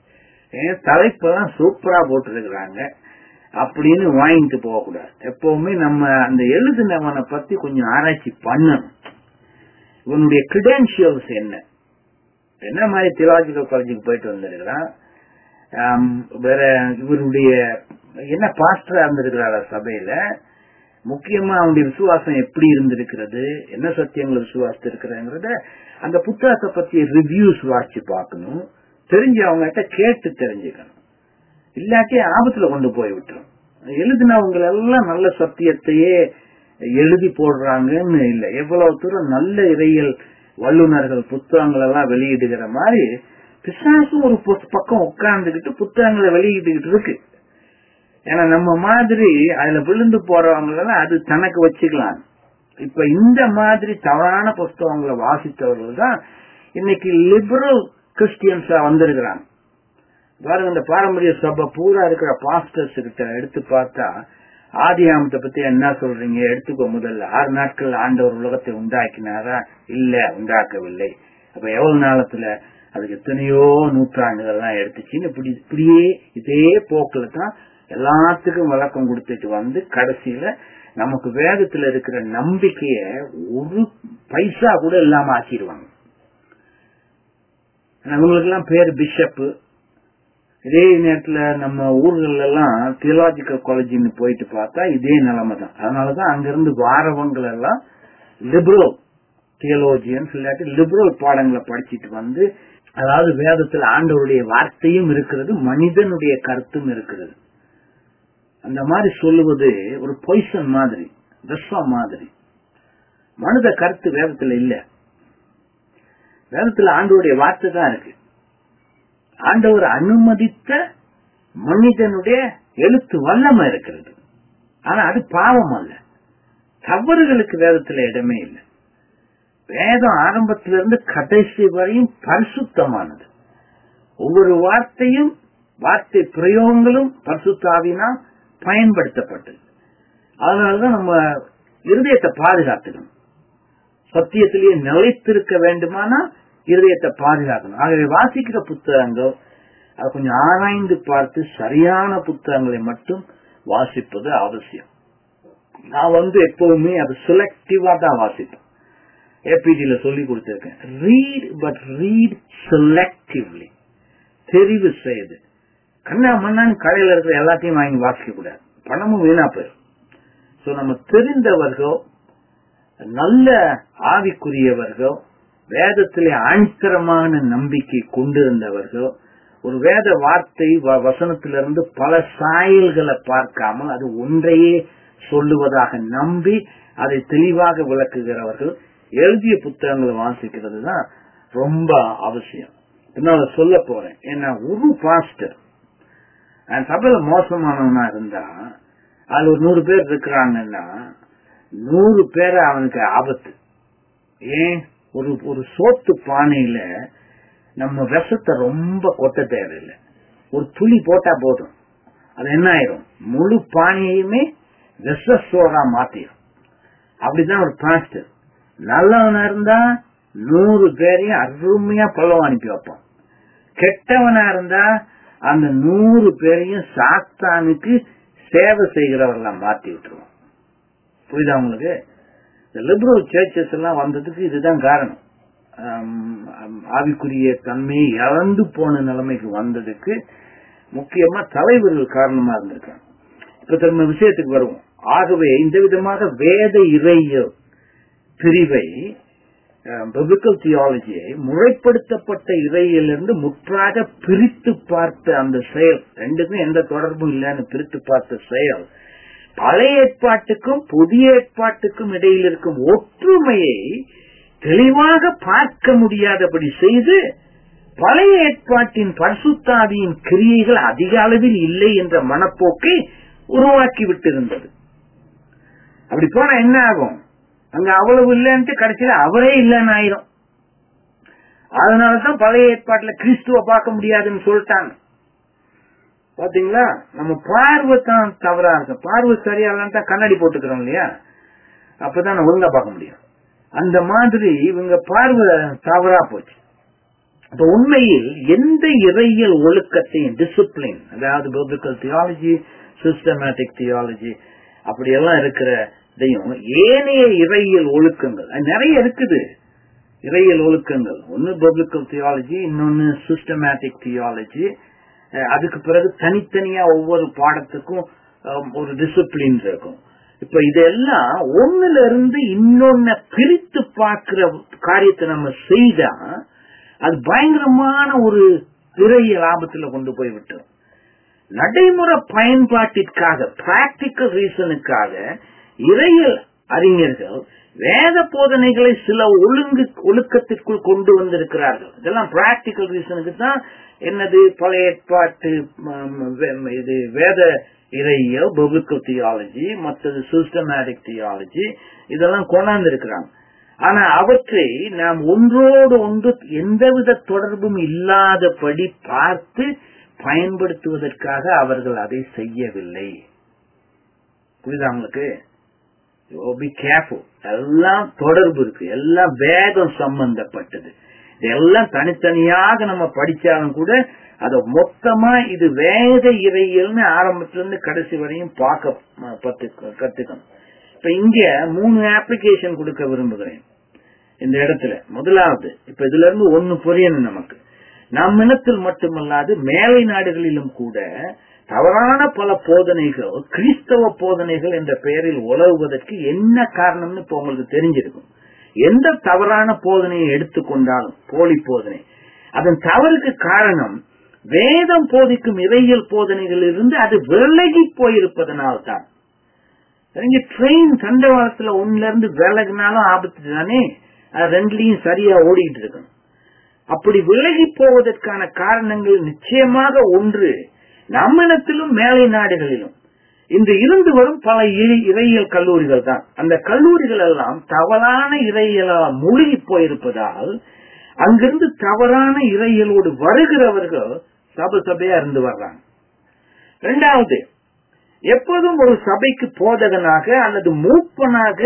ஏன் தலைப்பெல்லாம் சூப்பரா போட்டிருக்கிறாங்க அப்படின்னு வாங்கிட்டு போக கூடாது எப்பவுமே நம்ம அந்த எழுதினவனை பத்தி கொஞ்சம் ஆராய்ச்சி பண்ணணும் இவனுடைய கிரெடென்ஷியல்ஸ் என்ன என்ன மாதிரி தியாலஜிக்கல் காலேஜுக்கு போயிட்டு வந்திருக்கிறான் ஆம், வேற இவருடைய என்ன பாஸ்டரா இருந்திருக்கிறாரா சபையில முக்கியமா அவனுடைய விசுவாசம் எப்படி இருந்திருக்கிறது என்ன சத்தியங்களை விசுவாசத்து இருக்கிறங்கிறத அந்த புத்தகத்தை பத்திய ரிவ்யூஸ் வாசிச்சு பார்க்கணும் தெரிஞ்சு அவங்க கிட்ட கேட்டு தெரிஞ்சுக்கணும் இல்லாட்டி ஆபத்துல கொண்டு போய் விட்டுரும் எழுதினவங்க எல்லாம் நல்ல சத்தியத்தையே எழுதி போடுறாங்கன்னு இல்ல எவ்வளவு தூரம் நல்ல இறையல் வல்லுநர்கள் புத்தகங்கள் எல்லாம் வெளியிடுகிற மாதிரி பிசாசும் ஒரு பு- பக்கம் உட்கார்ந்துகிட்டு புத்தகங்களை வெளியிட்டுக்கிட்டு இருக்கு ஏன்னா நம்ம மாதிரி அதுல விழுந்து போறவங்க எல்லாம் அது தனக்கு வச்சுக்கலாம் இப்ப இந்த மாதிரி தவறான புஸ்தகங்களை வாசித்தவர்கள் தான் இன்னைக்கு லிபரல் கிறிஸ்டியன்ஸா வந்திருக்கிறாங்க பாருங்க இந்த பாரம்பரிய சபை பூரா இருக்கிற பாஸ்டர்ஸ் கிட்ட எடுத்து பார்த்தா ஆதியாமத்தை பத்தி என்ன சொல்றீங்க எடுத்துக்கோ முதல்ல ஆறு நாட்கள் ஆண்டவர் உலகத்தை உண்டாக்கினாரா இல்ல உண்டாக்கவில்லை அப்ப எவ்வளவு நாளத்துல அதுக்கு எத்தனையோ நூற்றாண்டுகள்லாம் எடுத்துச்சுன்னு இப்படி இப்படியே இதே போக்குல தான் எல்லாத்துக்கும் விளக்கம் கொடுத்துட்டு வந்து கடைசியில நமக்கு வேதத்துல இருக்கிற நம்பிக்கைய ஒரு பைசா கூட இல்லாம ஆக்கிடுவாங்க அவங்களுக்கு எல்லாம் பேர் பிஷப்பு இதே நேரத்துல நம்ம ஊர்கள்ல எல்லாம் தியலாஜிக்கல் காலேஜ்னு போயிட்டு பார்த்தா இதே நிலைமை தான் அதனாலதான் அங்கிருந்து வாரவங்கள் எல்லாம் லிபரல் தியலோஜியன்ஸ் இல்லாட்டி லிபரல் பாடங்களை படிச்சிட்டு வந்து அதாவது வேதத்துல ஆண்டவருடைய வார்த்தையும் இருக்கிறது மனிதனுடைய கருத்தும் இருக்கிறது அந்த மாதிரி சொல்லுவது ஒரு பொய்சன் மாதிரி விஷம் மாதிரி மனித கருத்து வேதத்துல இல்ல வேதத்துல ஆண்டவருடைய வார்த்தை தான் இருக்கு ஆண்டவர் அனுமதித்த மனிதனுடைய எழுத்து வல்லமை இருக்கிறது ஆனா அது பாவம் அல்ல தவறுகளுக்கு வேதத்துல இடமே இல்லை வேதம் ஆரம்பத்திலிருந்து கடைசி வரையும் பரிசுத்தமானது ஒவ்வொரு வார்த்தையும் வார்த்தை பிரயோகங்களும் பரிசுத்தாவினால் பயன்படுத்தப்பட்டது அதனாலதான் நம்ம இருதயத்தை பாதுகாத்துக்கணும் சத்தியத்திலேயே நிலைத்திருக்க வேண்டுமானா இருதயத்தை பாதுகாக்கணும் ஆகவே வாசிக்கிற புத்தகங்கள் அதை கொஞ்சம் ஆராய்ந்து பார்த்து சரியான புத்தகங்களை மட்டும் வாசிப்பது அவசியம் நான் வந்து எப்பவுமே அது செலக்டிவா தான் வாசிப்பேன் ஏபிடியில சொல்லி கொடுத்திருக்கேன் ரீட் பட் ரீட் செலக்டிவ்லி தெரிவு செய்து கண்ணா மண்ணான்னு கடையில இருக்கிற எல்லாத்தையும் வாங்கி வாசிக்க கூடாது பணமும் வீணா போயிடும் சோ நம்ம தெரிந்தவர்கள் நல்ல ஆவிக்குரியவர்கள் வேதத்திலே ஆணித்தரமான நம்பிக்கை கொண்டிருந்தவர்கள் ஒரு வேத வார்த்தை வ- வசனத்திலிருந்து பல சாயல்களை பார்க்காமல் அது ஒன்றையே சொல்லுவதாக நம்பி அதை தெளிவாக விளக்குகிறவர்கள் எழுதிய புத்தகங்களை வாசிக்கிறது தான் ரொம்ப அவசியம் பின்னால சொல்ல போறேன் ஏன்னா ஒரு பாஸ்டர் அந்த சபையில மோசமானவனா இருந்தா அதுல ஒரு நூறு பேர் இருக்கிறாங்கன்னா நூறு பேர் அவனுக்கு ஆபத்து ஏன் ஒரு ஒரு சோத்து பானையில நம்ம விஷத்தை ரொம்ப கொட்ட தேவையில்லை ஒரு துளி போட்டா போதும் அது என்ன ஆயிரும் முழு பானையுமே விஷசோடா மாத்திரும் அப்படிதான் ஒரு பாஸ்டர் நல்லவனா இருந்தா நூறு பேரையும் அருமையா பல்லவம் அனுப்பி வைப்பான் கெட்டவனா இருந்தா அந்த நூறு பேரையும் சாத்தானுக்கு சேவை செய்கிறவர்களா மாத்தி விட்டுருவோம் புரியுதா உங்களுக்கு இந்த லிபரல் சர்ச்சஸ் எல்லாம் வந்ததுக்கு இதுதான் காரணம் ஆம், ஆவிக்குரிய தன்மையை இழந்து போன நிலைமைக்கு வந்ததுக்கு முக்கியமா தலைவர்கள் காரணமா இருந்திருக்காங்க இப்ப திரும்ப விஷயத்துக்கு வருவோம் ஆகவே இந்த விதமாக வேத இறைய பிரிவை பிபிக்கல் தியாலஜியை முறைப்படுத்தப்பட்ட இறையிலிருந்து முற்றாக பிரித்து பார்த்த அந்த செயல் ரெண்டுக்கும் எந்த தொடர்பும் இல்லைன்னு பிரித்து பார்த்த செயல் பழைய ஏற்பாட்டுக்கும் புதிய ஏற்பாட்டுக்கும் இடையில் இருக்கும் ஒற்றுமையை தெளிவாக பார்க்க முடியாதபடி செய்து பழைய ஏற்பாட்டின் பரிசுத்தாவியின் கிரியைகள் அதிக அளவில் இல்லை என்ற மனப்போக்கை உருவாக்கி விட்டிருந்தது அப்படி போனா என்ன ஆகும் அங்க அவ்வளவு இல்லைன்ட்டு கடைசியில அவரே இல்லைன்னு ஆயிரும் அதனாலதான் பழைய ஏற்பாட்டுல கிறிஸ்துவ பார்க்க முடியாதுன்னு சொல்லிட்டாங்க பாத்தீங்களா நம்ம பார்வை தான் தவறா இருக்கு பார்வை சரியா இல்லைன்னா கண்ணாடி போட்டுக்கிறோம் இல்லையா அப்பதான் நம்ம ஒழுங்கா பார்க்க முடியும் அந்த மாதிரி இவங்க பார்வை தவறா போச்சு அப்ப உண்மையில் எந்த இறையியல் ஒழுக்கத்தையும் டிசிப்ளின் அதாவது பிபிக்கல் தியாலஜி சிஸ்டமேட்டிக் தியாலஜி அப்படியெல்லாம் இருக்கிற இதையும் ஏனைய இறையியல் ஒழுக்கங்கள் அது நிறைய இருக்குது இறையியல் ஒழுக்கங்கள் ஒன்னு பிபிக்கல் தியாலஜி இன்னொன்னு சிஸ்டமேட்டிக் தியாலஜி அதுக்கு பிறகு தனித்தனியா ஒவ்வொரு பாடத்துக்கும் அஹ், ஒரு டிசிப்ளின் இருக்கும் இப்ப இதெல்லாம் ஒண்ணுல இருந்து இன்னொன்ன பிரித்து பார்க்கிற காரியத்தை நம்ம செய்தா அது பயங்கரமான ஒரு இறைய லாபத்துல கொண்டு போய் விட்டோம் நடைமுறை பயன்பாட்டிற்காக பிராக்டிக்கல் ரீசனுக்காக இறையல் அறிஞர்கள் வேத போதனைகளை சில ஒழுங்கு ஒழுக்கத்திற்குள் கொண்டு வந்திருக்கிறார்கள் இதெல்லாம் பிராக்டிக்கல் ரீசனுக்கு தான் என்னது பழைய ஏற்பாட்டு ம், வே- இது வேத இறையியல் biblical தியாலஜி மற்றது சிஸ்டமேட்டிக் தியாலஜி இதெல்லாம் கொண்டாந்து இருக்கிறாங்க ஆனா அவற்றை நாம் ஒன்றோடு ஒன்று எந்தவித தொடர்பும் இல்லாதபடி பார்த்து பயன்படுத்துவதற்காக அவர்கள் அதை செய்யவில்லை புரியுதா உங்களுக்கு பி கேர்ஃபுல் எல்லாம் தொடர்பு இருக்கு எல்லாம் வேதம் சம்பந்தப்பட்டது இதெல்லாம் தனித்தனியாக நம்ம படிச்சாலும் கூட அத மொத்தமா இது வேத இறையல்னு ஆரம்பத்துல இருந்து கடைசி வரையும் பார்க்க அஹ், பத்து கத்துக்கணும் இப்ப இங்க மூணு அப்ளிகேஷன் கொடுக்க விரும்புகிறேன் இந்த இடத்துல முதலாவது இப்ப இதுல இருந்து ஒன்னு புரியணும் நமக்கு நம் இனத்தில் மட்டுமல்லாது மேலை நாடுகளிலும் கூட தவறான பல போதனைகள் கிறிஸ்தவ போதனைகள் என்ற பெயரில் உலவுவதற்கு என்ன காரணம்னு இப்ப உங்களுக்கு தெரிஞ்சிருக்கும் எந்த தவறான போதனையை எடுத்துக்கொண்டாலும் போலி போதனை அதன் தவறுக்கு காரணம் வேதம் போதிக்கும் இறையியல் போதனைகளிலிருந்து அது விலகி போயிருப்பதனால்தான் இங்க ட்ரெயின் தண்டவாளத்துல ஒண்ணுல இருந்து விலகினாலும் ஆபத்து தானே அது ரெண்டுலயும் சரியா ஓடிட்டு இருக்கணும் அப்படி விலகி போவதற்கான காரணங்கள் நிச்சயமாக ஒன்று நம்மிடத்திலும் மேலை நாடுகளிலும் இன்று இருந்து வரும் பல இறை- இறையியல் கல்லூரிகள் தான் அந்த கல்லூரிகள் எல்லாம் தவறான இறையியலால் மூழ்கி போயிருப்பதால் அங்கிருந்து தவறான இறையியலோடு வருகிறவர்கள் சபை சபையா இருந்து வர்றாங்க இரண்டாவது எப்போதும் ஒரு சபைக்கு போதகனாக அல்லது மூப்பனாக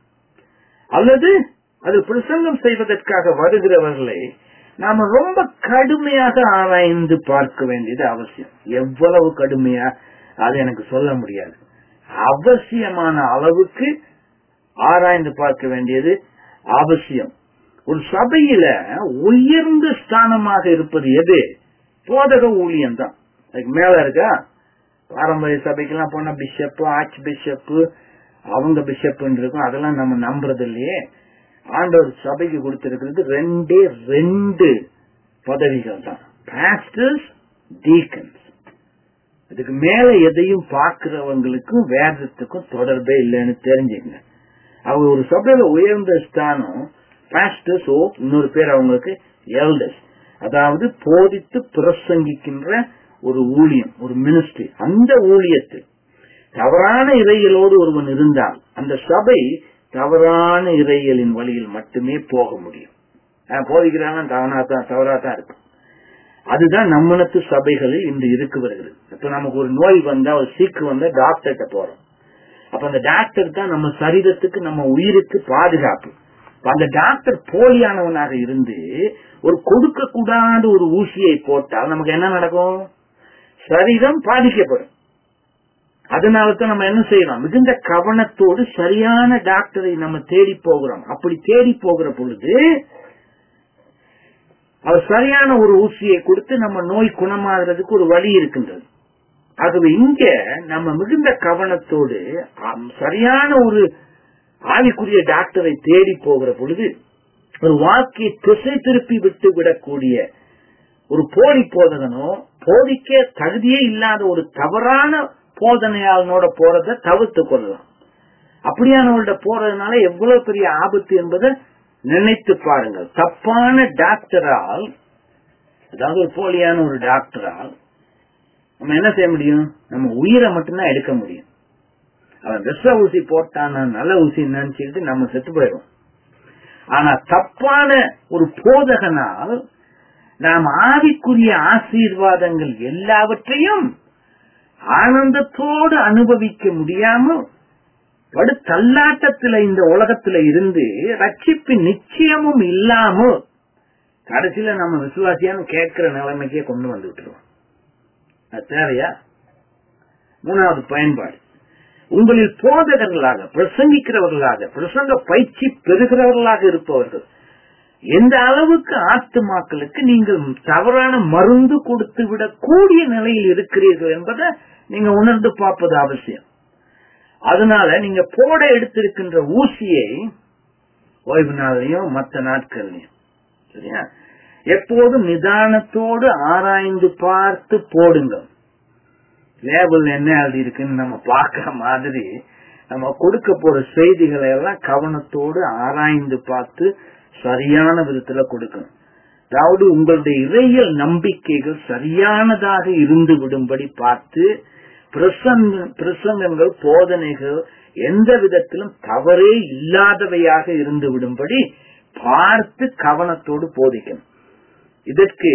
அல்லது அது பிரசங்கம் செய்வதற்காக வருகிறவர்களை நாம ரொம்ப கடுமையாக ஆராய்ந்து பார்க்க வேண்டியது அவசியம் எவ்வளவு கடுமையா அது எனக்கு சொல்ல முடியாது அவசியமான அளவுக்கு ஆராய்ந்து பார்க்க வேண்டியது அவசியம் ஒரு சபையில உயர்ந்த ஸ்தானமாக இருப்பது எது போதக ஊழியம் தான் அதுக்கு மேல இருக்கா பாரம்பரிய சபைக்கெல்லாம் போனா பிஷப் ஆர்ச் பிஷப் அவங்க பிஷப்னு இருக்கும் அதெல்லாம் நம்ம நம்புறது இல்லையே ஆண்டவர் சபைக்கு கொடுத்திருக்கிறது ரெண்டே ரெண்டு பதவிகள் தான் பாஸ்டர்ஸ் டீக்கன்ஸ் அதுக்கு மேல எதையும் பார்க்கிறவங்களுக்கும் வேதத்துக்கும் தொடர்பே இல்லைன்னு தெரிஞ்சுங்க அவங்க ஒரு சபையில உயர்ந்த ஸ்தானம் பாஸ்டர்ஸ் ஓ இன்னொரு பேர் அவங்களுக்கு எல்டர்ஸ் அதாவது போதித்து பிரசங்கிக்கின்ற ஒரு ஊழியம் ஒரு மினிஸ்ட்ரி அந்த ஊழியத்தில் தவறான இறையலோடு ஒருவன் இருந்தால் அந்த சபை தவறான இறையலின் வழியில் மட்டுமே போக முடியும் போதிக்கிறாங்க தவறா தான் தவறா தான் இருக்கும் அதுதான் நம்மனத்து சபைகளில் இன்று இருக்கு வருகிறது இப்ப நமக்கு ஒரு நோய் வந்தா ஒரு சீக்கு வந்தா டாக்டர்கிட்ட போறோம் அப்ப அந்த டாக்டர் தான் நம்ம சரீரத்துக்கு நம்ம உயிருக்கு பாதுகாப்பு அப்ப அந்த டாக்டர் போலியானவனாக இருந்து ஒரு கொடுக்க கூடாத ஒரு ஊசியை போட்டால் நமக்கு என்ன நடக்கும் சரீரம் பாதிக்கப்படும் அதனால தான் நம்ம என்ன செய்யலாம் மிகுந்த கவனத்தோடு சரியான டாக்டரை நம்ம தேடி போகிறோம் அப்படி தேடி போகிற பொழுது அவர் சரியான ஒரு ஊசியை கொடுத்து நம்ம நோய் குணமாகிறதுக்கு ஒரு வழி இருக்கின்றது ஆகவே இங்க நம்ம மிகுந்த கவனத்தோடு ஆம், சரியான ஒரு ஆவிக்குரிய டாக்டரை தேடி போகிற பொழுது ஒரு வாழ்க்கையை திசை திருப்பி விட்டு விடக்கூடிய ஒரு போலி போதகனோ போதிக்க தகுதியே இல்லாத ஒரு தவறான போதனையாளனோட போறதை தவிர்த்து கொள்ளலாம் அப்படியானவர்கள்ட்ட போறதுனால எவ்வளவு பெரிய ஆபத்து என்பதை நினைத்து பாருங்கள் தப்பான டாக்டரால் அதாவது ஒரு போலியான ஒரு டாக்டரால் நம்ம என்ன செய்ய முடியும் நம்ம உயிரை மட்டும்தான் எடுக்க முடியும் அவன் விஷ ஊசி போட்டான் நல்ல ஊசி நினைச்சுக்கிட்டு நம்ம செத்து போயிடும் ஆனா தப்பான ஒரு போதகனால் நாம் ஆவிக்குரிய ஆசீர்வாதங்கள் எல்லாவற்றையும் ஆனந்தத்தோடு அனுபவிக்க முடியாமல் படு தள்ளாட்டத்துல இந்த உலகத்துல இருந்து ரட்சிப்பின் நிச்சயமும் இல்லாமல் கடைசியில நம்ம விசுவாசியான்னு கேட்கிற நிலைமைக்கே கொண்டு வந்து விட்டுருவோம் அது தேவையா மூணாவது பயன்பாடு உங்களில் போதகர்களாக பிரசங்கிக்கிறவர்களாக பிரசங்க பயிற்சி பெறுகிறவர்களாக இருப்பவர்கள் எந்த அளவுக்கு ஆத்துமாக்களுக்கு நீங்கள் தவறான மருந்து கொடுத்து விடக்கூடிய நிலையில் இருக்கிறீர்கள் என்பதை நீங்க உணர்ந்து பார்ப்பது அவசியம் அதனால நீங்க போட எடுத்திருக்கின்ற ஊசியை ஓய்வு நாள்லயும் மற்ற நாட்கள்லயும் சரியா எப்போதும் நிதானத்தோடு ஆராய்ந்து பார்த்து போடுங்க லேபிள் என்ன எழுதி இருக்குன்னு நம்ம பார்க்கிற மாதிரி நம்ம கொடுக்க போற செய்திகளை எல்லாம் கவனத்தோடு ஆராய்ந்து பார்த்து சரியான விதத்துல கொடுக்கணும் அதாவது உங்களுடைய இறையல் நம்பிக்கைகள் சரியானதாக இருந்து விடும்படி பார்த்து பிரசங்க பிரசங்கங்கள் போதனைகள் எந்த விதத்திலும் தவறே இல்லாதவையாக இருந்து விடும்படி பார்த்து கவனத்தோடு போதிக்கணும் இதற்கு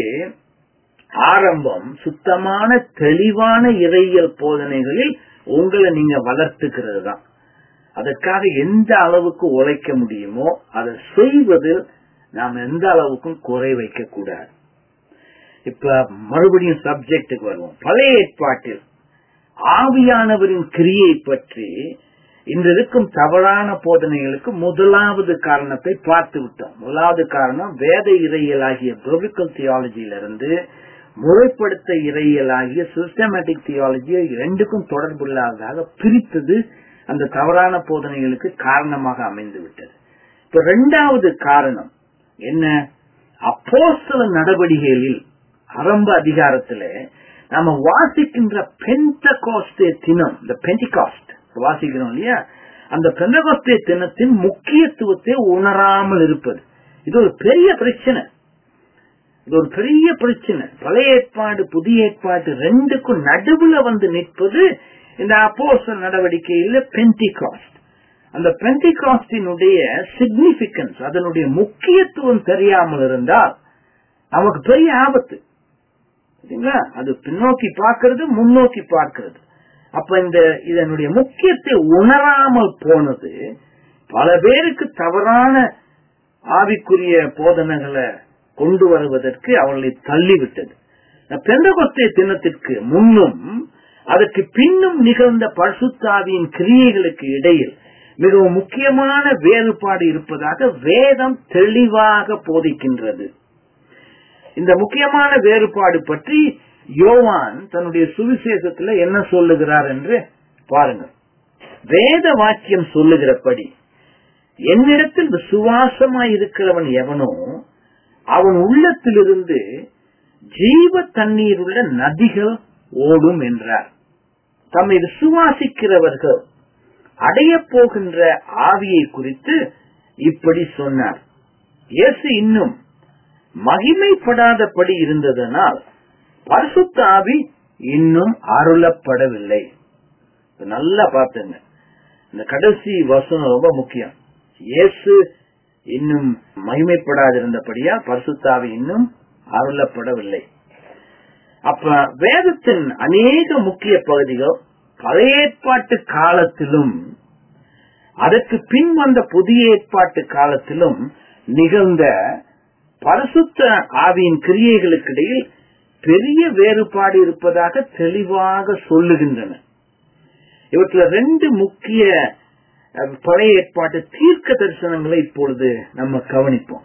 ஆரம்பம் சுத்தமான தெளிவான இறையியல் போதனைகளில் உங்களை நீங்க வளர்த்துக்கிறது தான் அதற்காக எந்த அளவுக்கு உழைக்க முடியுமோ அதை செய்வதில் நாம் எந்த அளவுக்கும் குறை வைக்க கூடாது இப்ப மறுபடியும் சப்ஜெக்டுக்கு வருவோம் பழைய ஏற்பாட்டில் ஆவியானவரின் கிரியை பற்றி இன்று இருக்கும் தவறான போதனைகளுக்கு முதலாவது காரணத்தை பார்த்து விட்டோம் முதலாவது காரணம் வேத இறையியல் ஆகிய பிரோபிக்கல் தியாலஜியிலிருந்து முறைப்படுத்த இறையியல் ஆகிய சிஸ்டமேட்டிக் தியாலஜியை ரெண்டுக்கும் தொடர்புள்ளதாக பிரித்தது அந்த தவறான போதனைகளுக்கு காரணமாக அமைந்து விட்டது இப்ப இரண்டாவது காரணம் என்ன அப்போஸ்தல நடவடிக்கைகளில் ஆரம்ப அதிகாரத்துல நாம வாசிக்கின்ற பெந்தகோஸ்தே தினம் இந்த பெண்டிகாஸ்ட் வாசிக்கிறோம் இல்லையா அந்த பெந்தகோஸ்தே தினத்தின் முக்கியத்துவத்தை உணராமல் இருப்பது இது ஒரு பெரிய பிரச்சனை இது ஒரு பெரிய பிரச்சனை பழைய ஏற்பாடு புதிய ஏற்பாடு ரெண்டுக்கும் நடுவுல வந்து நிற்பது இந்த அப்போச நடவடிக்கையில பெண்டிகாஸ்ட் அந்த பெண்டிகாஸ்டினுடைய சிக்னிபிகன்ஸ் அதனுடைய முக்கியத்துவம் தெரியாமல் இருந்தால் நமக்கு பெரிய ஆபத்து சரிங்களா அது பின்னோக்கி பார்க்கிறது முன்னோக்கி பார்க்கிறது அப்ப இந்த இதனுடைய முக்கியத்தை உணராமல் போனது பல பேருக்கு தவறான ஆவிக்குரிய போதனைகளை கொண்டு வருவதற்கு அவர்களை தள்ளிவிட்டது பெந்தகொஸ்தே தினத்திற்கு முன்னும் அதற்கு பின்னும் நிகழ்ந்த பரிசுத்தாவியின் கிரியைகளுக்கு இடையில் மிகவும் முக்கியமான வேறுபாடு இருப்பதாக வேதம் தெளிவாக போதிக்கின்றது இந்த முக்கியமான வேறுபாடு பற்றி யோவான் தன்னுடைய சுவிசேஷத்துல என்ன சொல்லுகிறார் என்று பாருங்கள் வேத வாக்கியம் சொல்லுகிறபடி என்னிடத்தில் விசுவாசமாய் இருக்கிறவன் எவனோ அவன் உள்ளத்திலிருந்து ஜீவ தண்ணீர் உள்ள நதிகள் ஓடும் என்றார் தம்மை விசுவாசிக்கிறவர்கள் அடைய போகின்ற ஆவியை குறித்து இப்படி சொன்னார் இயேசு இன்னும் மகிமைப்படாதபடி இருந்ததனால் பரிசுத்த ஆவி இன்னும் அருளப்படவில்லை நல்லா பார்த்துங்க இந்த கடைசி வசனம் ரொம்ப முக்கியம் இயேசு இன்னும் மகிமைப்படாதிருந்தபடியா பரிசுத்தாவி இன்னும் அருளப்படவில்லை அப்ப வேதத்தின் அநேக முக்கிய பகுதிகள் பழைய ஏற்பாட்டு காலத்திலும் அதற்கு பின் வந்த புதிய ஏற்பாட்டு காலத்திலும் நிகழ்ந்த பரிசுத்த ஆவியின் கிரியைகளுக்கிடையில் பெரிய வேறுபாடு இருப்பதாக தெளிவாக சொல்லுகின்றன இவற்றுல ரெண்டு முக்கிய அஹ், பழைய ஏற்பாட்டு தீர்க்க தரிசனங்களை இப்பொழுது நம்ம கவனிப்போம்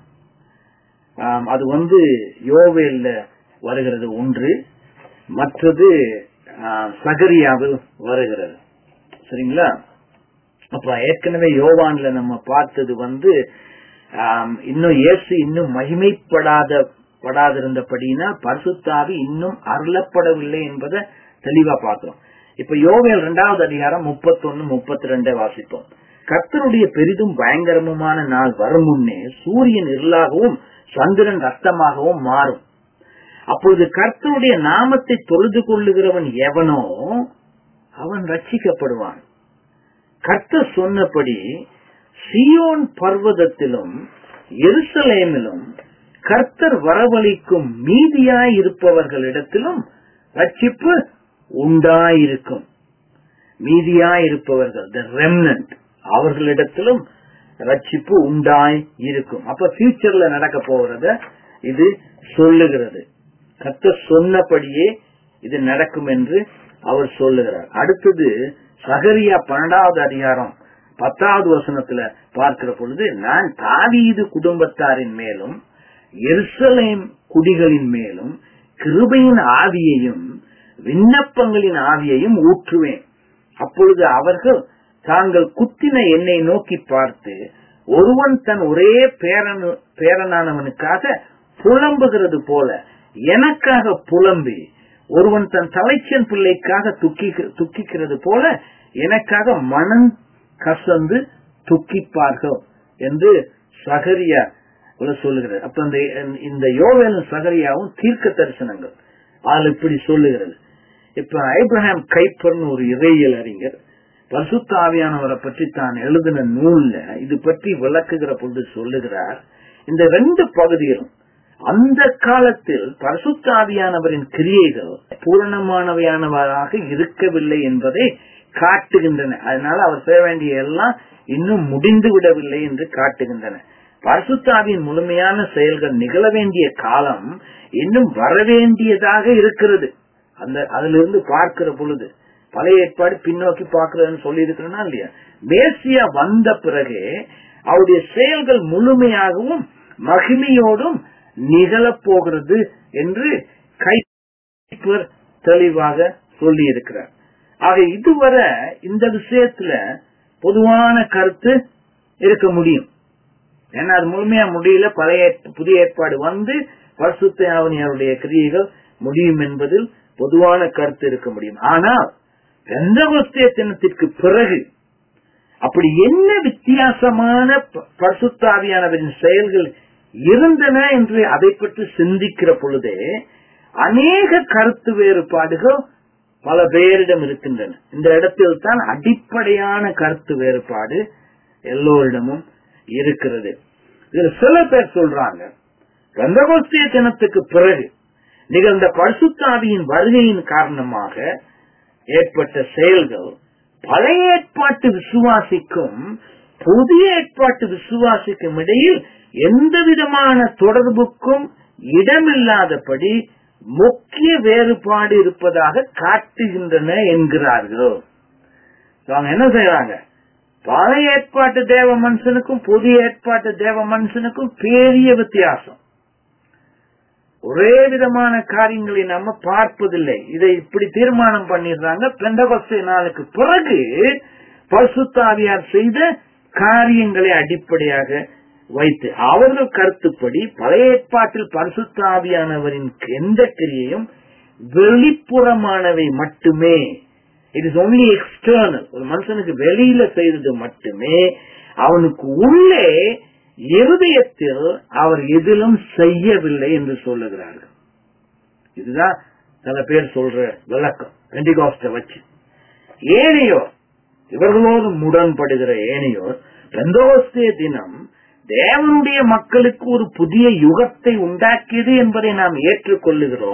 ஆம், அது வந்து யோவேல்ல வருகிறது ஒன்று மற்றது ஆஹ், சகரியாவில் வருகிறது சரிங்களா அப்ப ஏற்கனவே யோவான்ல நம்ம பார்த்தது வந்து ஆம், இன்னும் இயேசு இன்னும் மகிமைப்படாத படாதிருந்தபடினா பரிசுத்தாவி இன்னும் அருளப்படவில்லை என்பதை தெளிவா பார்க்கிறோம் இப்ப யோவேல் இரண்டாவது அதிகாரம் முப்பத்தொன்னு முப்பத்தி ரெண்டை வாசிப்போம் கர்த்தருடைய பெரிதும் பயங்கரமுமான நாள் வரும் முன்னே சூரியன் இருளாகவும் சந்திரன் ரத்தமாகவும் மாறும் அப்பொழுது கர்த்தருடைய நாமத்தை தொழுது கொள்ளுகிறவன் எவனோ அவன் ரட்சிக்கப்படுவான் கர்த்தர் சொன்னபடி சியோன் பர்வதத்திலும் எருசலேமிலும் கர்த்தர் வரவழைக்கும் மீதியாய் இருப்பவர்களிடத்திலும் ரட்சிப்பு உண்டாயிருக்கும் மீதியாய் இருப்பவர்கள் த ரெம்னன்ட் அவர்களிடத்திலும் ரட்சிப்பு உண்டாய் இருக்கும் அப்ப ஃபியூச்சர்ல நடக்க போகிறத இது சொல்லுகிறது கர்த்தர் சொன்னபடியே இது நடக்கும் என்று அவர் சொல்லுகிறார் அடுத்தது சகரியா பன்னெண்டாவது அதிகாரம் பத்தாவது வசனத்துல பார்க்கிற பொழுது நான் தாவீது குடும்பத்தாரின் மேலும் எருசலேம் குடிகளின் மேலும் கிருபையின் ஆவியையும் விண்ணப்பங்களின் ஆவியையும் ஊற்றுவேன் அப்பொழுது அவர்கள் தாங்கள் குத்தின என்னை நோக்கி பார்த்து ஒருவன் தன் ஒரே பேரனு பேரனானவனுக்காக புலம்புகிறது போல எனக்காக புலம்பி ஒருவன் தன் தலைச்சன் பிள்ளைக்காக துக்கி- துக்கிக்கிறது போல எனக்காக மனம் கசந்து துக்கிப்பார்கள் என்று சகரியா சொல்லுகிறது அப்ப இந்த இந்த யோவேலும் சகரியாவும் தீர்க்க தரிசனங்கள் ஆள் இப்படி சொல்லுகிறது இப்ப ஐப்ரஹாம் கைப்பர்னு ஒரு இறையியல் அறிஞர் பரிசுத்த ஆவியானவரை பற்றி தான் எழுதின நூல்ல இது பற்றி விளக்குகிற பொழுது சொல்லுகிறார் இந்த ரெண்டு பகுதிகளும் அந்த காலத்தில் பரிசுத்த ஆவியானவரின் கிரியைகள் பூரணமானவையானவராக இருக்கவில்லை என்பதை காட்டுகின்றன அதனால அவர் செய்ய வேண்டிய எல்லாம் இன்னும் முடிந்து விடவில்லை என்று காட்டுகின்றன பரிசுத்தாவின் முழுமையான செயல்கள் நிகழ வேண்டிய காலம் இன்னும் வரவேண்டியதாக இருக்கிறது அந்த அதிலிருந்து பார்க்கிற பொழுது பழைய ஏற்பாடு பின்னோக்கி பார்க்கிறதுன்னு சொல்லி இருக்கிறனா இல்லையா மேசியா வந்த பிறகு அவருடைய செயல்கள் முழுமையாகவும் மகிமையோடும் நிகழப்போகிறது என்று கைப்பர் தெளிவாக சொல்லி இருக்கிறார் ஆக இதுவரை இந்த விஷயத்துல பொதுவான கருத்து இருக்க முடியும் ஏன்னா அது முழுமையா முடியல பழைய ஏற்ப- புதிய ஏற்பாடு வந்து பரிசுத்தாவணியருடைய கிரியைகள் முடியும் என்பதில் பொதுவான கருத்து இருக்க முடியும் ஆனால் பெந்தகோஸ்தே தினத்திற்கு பிறகு அப்படி என்ன வித்தியாசமான ப- பரிசுத்தாவியானவரின் செயல்கள் இருந்தன என்று அதை பற்றி சிந்திக்கிற பொழுதே அநேக கருத்து வேறுபாடுகள் பல பேரிடம் இருக்கின்றன இந்த இடத்தில் தான் அடிப்படையான கருத்து வேறுபாடு எல்லோரிடமும் இருக்கிறது இதுல சில பேர் சொல்றாங்க கந்தகோஸ்திய தினத்துக்கு பிறகு நிகழ்ந்த பரிசுத்தாவியின் வருகையின் காரணமாக ஏற்பட்ட செயல்கள் பழைய ஏற்பாட்டு விசுவாசிக்கும் புதிய ஏற்பாட்டு விசுவாசிக்கும் இடையில் எந்த விதமான தொடர்புக்கும் இடமில்லாதபடி முக்கிய வேறுபாடு இருப்பதாக காட்டுகின்றன என்கிறார்கள் அவங்க என்ன செய்யறாங்க பழைய ஏற்பாட்டு தேவ மனுஷனுக்கும் புதிய ஏற்பாட்டு தேவ மனுஷனுக்கும் பெரிய வித்தியாசம் ஒரே விதமான காரியங்களை நம்ம பார்ப்பதில்லை இதை இப்படி தீர்மானம் பண்ணிடுறாங்க பெண்டகொஸ்தே நாளுக்கு பிறகு பரிசுத்தாவியார் செய்த காரியங்களை அடிப்படையாக வைத்து அவர்கள் கருத்துப்படி பழைய ஏற்பாட்டில் பரிசுத்தாவியானவரின் எந்த கிரியையும் வெளிப்புறமானவை மட்டுமே இட் இஸ் ஒன்லி எக்ஸ்டர்னல் ஒரு மனுஷனுக்கு வெளியில செய்தது மட்டுமே அவனுக்கு உள்ளே இருதயத்தில் அவர் எதிலும் செய்யவில்லை என்று சொல்லுகிறார்கள் இதுதான் சில பேர் சொல்ற விளக்கம் பெண்டிகாஸ்ட வச்சு ஏனையோர் இவர்களோடு முரண்படுகிற ஏனையோர் பெந்தோஸ்தே தினம் தேவனுடைய மக்களுக்கு ஒரு புதிய யுகத்தை உண்டாக்கியது என்பதை நாம் ஏற்றுக்கொள்ளுகிறோம்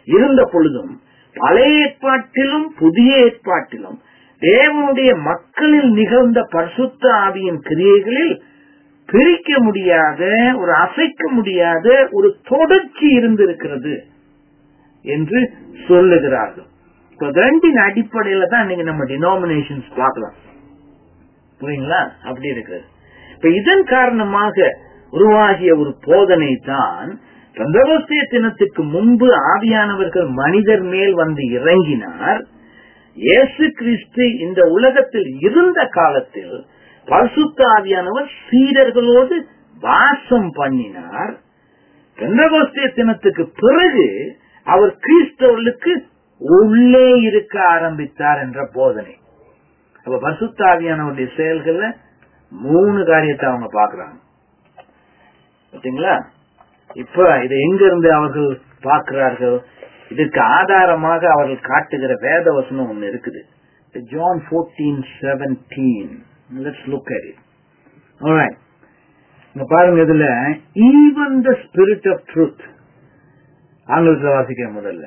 இருந்த பொழுதும் பழைய ஏற்பாட்டிலும் புதிய ஏற்பாட்டிலும் தேவனுடைய மக்களில் நிகழ்ந்த பரிசுத்த ஆவியின் கிரியைகளில் பிரிக்க முடியாத ஒரு அசைக்க முடியாத ஒரு தொடர்ச்சி இருந்திருக்கிறது என்று சொல்லுகிறார்கள் இப்ப ரெண்டின் அடிப்படையில தான் நீங்க நம்ம டினாமினேஷன்ஸ் பார்க்கலாம் புரியுங்களா அப்படி இருக்கிறது இப்ப இதன் காரணமாக உருவாகிய ஒரு போதனை தான் பந்தவஸ்திய தினத்துக்கு முன்பு ஆவியானவர்கள் மனிதர் மேல் வந்து இறங்கினார் இயேசு கிறிஸ்து இந்த உலகத்தில் இருந்த காலத்தில் பரிசுத்த ஆவியானவர் சீடர்களோடு வாசம் பண்ணினார் பெந்தகோஸ்திய தினத்துக்கு பிறகு அவர் கிறிஸ்தவர்களுக்கு உள்ளே இருக்க ஆரம்பித்தார் என்ற போதனை அப்ப பரிசுத்த ஆவியானவருடைய செயல்கள்ல மூணு காரியத்தை அவங்க பாக்குறாங்க பாத்தீங்களா இப்ப இதை எங்க இருந்து அவர்கள் பார்க்கிறார்கள் இதற்கு ஆதாரமாக அவர்கள் காட்டுகிற வேத வசனம் ஒண்ணு இருக்குது John fourteen seventeen let's look at it alright இங்க பாருங்க இதுல even the Spirit of truth ஆங்கிலத்தில் வாசிக்கிற முதல்ல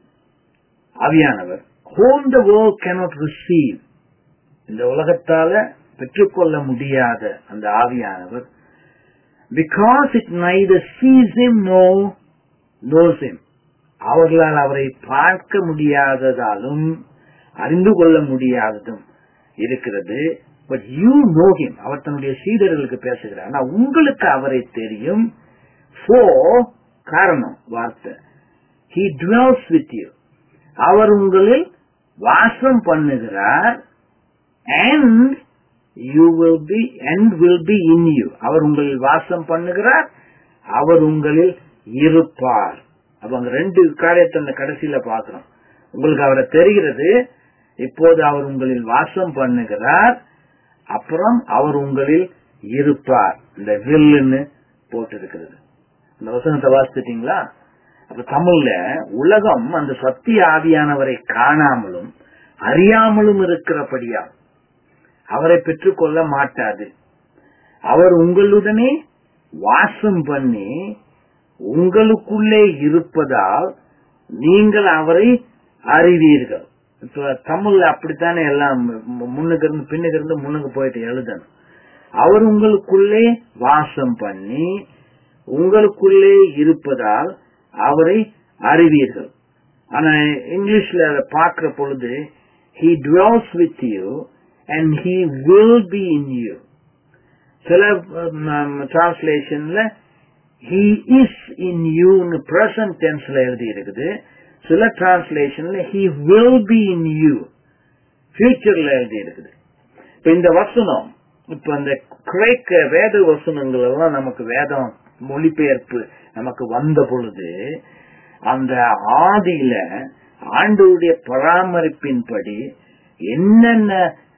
ஆவியானவர் whom the world cannot receive இந்த உலகத்தால பெற்றுக்கொள்ள முடியாத அந்த ஆவியானவர் because it neither sees him nor knows him அவர்களால் அவரை பார்க்க முடியாததாலும் அறிந்து கொள்ள முடியாததும் இருக்கிறது பட் யூ நோ him அவர் தன்னுடைய சீடர்களுக்கு பேசுகிறார் ஆனா உங்களுக்கு அவரை தெரியும் ஃபோ காரணம் வார்த்தை he dwells with you அவர் உங்களில் வாசம் பண்ணுகிறார் and you will be and will be in you அவர் உங்களில் வாசம் பண்ணுகிறார் அவர் உங்களில் இருப்பார் அப்ப அங்க ரெண்டு காரியத்தை அந்த கடைசியில பாக்குறோம் உங்களுக்கு அவரை தெரிகிறது இப்போது அவர் உங்களில் வாசம் பண்ணுகிறார் அப்புறம் அவர் உங்களில் இருப்பார் இந்த வில்லுன்னு போட்டு இருக்கிறது இந்த வசனத்தை வாசித்துட்டீங்களா அப்ப தமிழ்ல உலகம் அந்த சத்திய ஆவியானவரை காணாமலும் அறியாமலும் இருக்கிறபடியா அவரை பெற்றுக்கொள்ள மாட்டாது அவர் உங்களுடனே வாசம் பண்ணி உங்களுக்குள்ளே இருப்பதால் நீங்கள் அவரை அறிவீர்கள் இப்ப தமிழ்ல அப்படித்தானே எல்லாம் முன்னுக்கு இருந்து பின்னுக்கு இருந்து முன்னுக்கு போயிட்டு எழுதணும் அவர் உங்களுக்குள்ளே வாசம் பண்ணி உங்களுக்குள்ளே இருப்பதால் அவரை அறிவீர்கள் ஆனா இங்கிலீஷ்ல அதை பார்க்கிற பொழுது he dwells with you and he will be in you சில டிரான்ஸ்லேஷன்ல he is in you present டென்ஸ்ல எழுதி இருக்குது சில டிரான்ஸ்லேஷன்ல he will be in you ஃபியூச்சர்ல எழுதி இருக்குது இப்ப இந்த வசனம் இப்ப இந்த கிரேக்க வேத வசனங்கள் எல்லாம் நமக்கு வேதம் மொழிபெயர்ப்பு நமக்கு வந்த பொழுது அந்த ஆதியில ஆண்டவருடைய பராமரிப்பின்படி என்னென்ன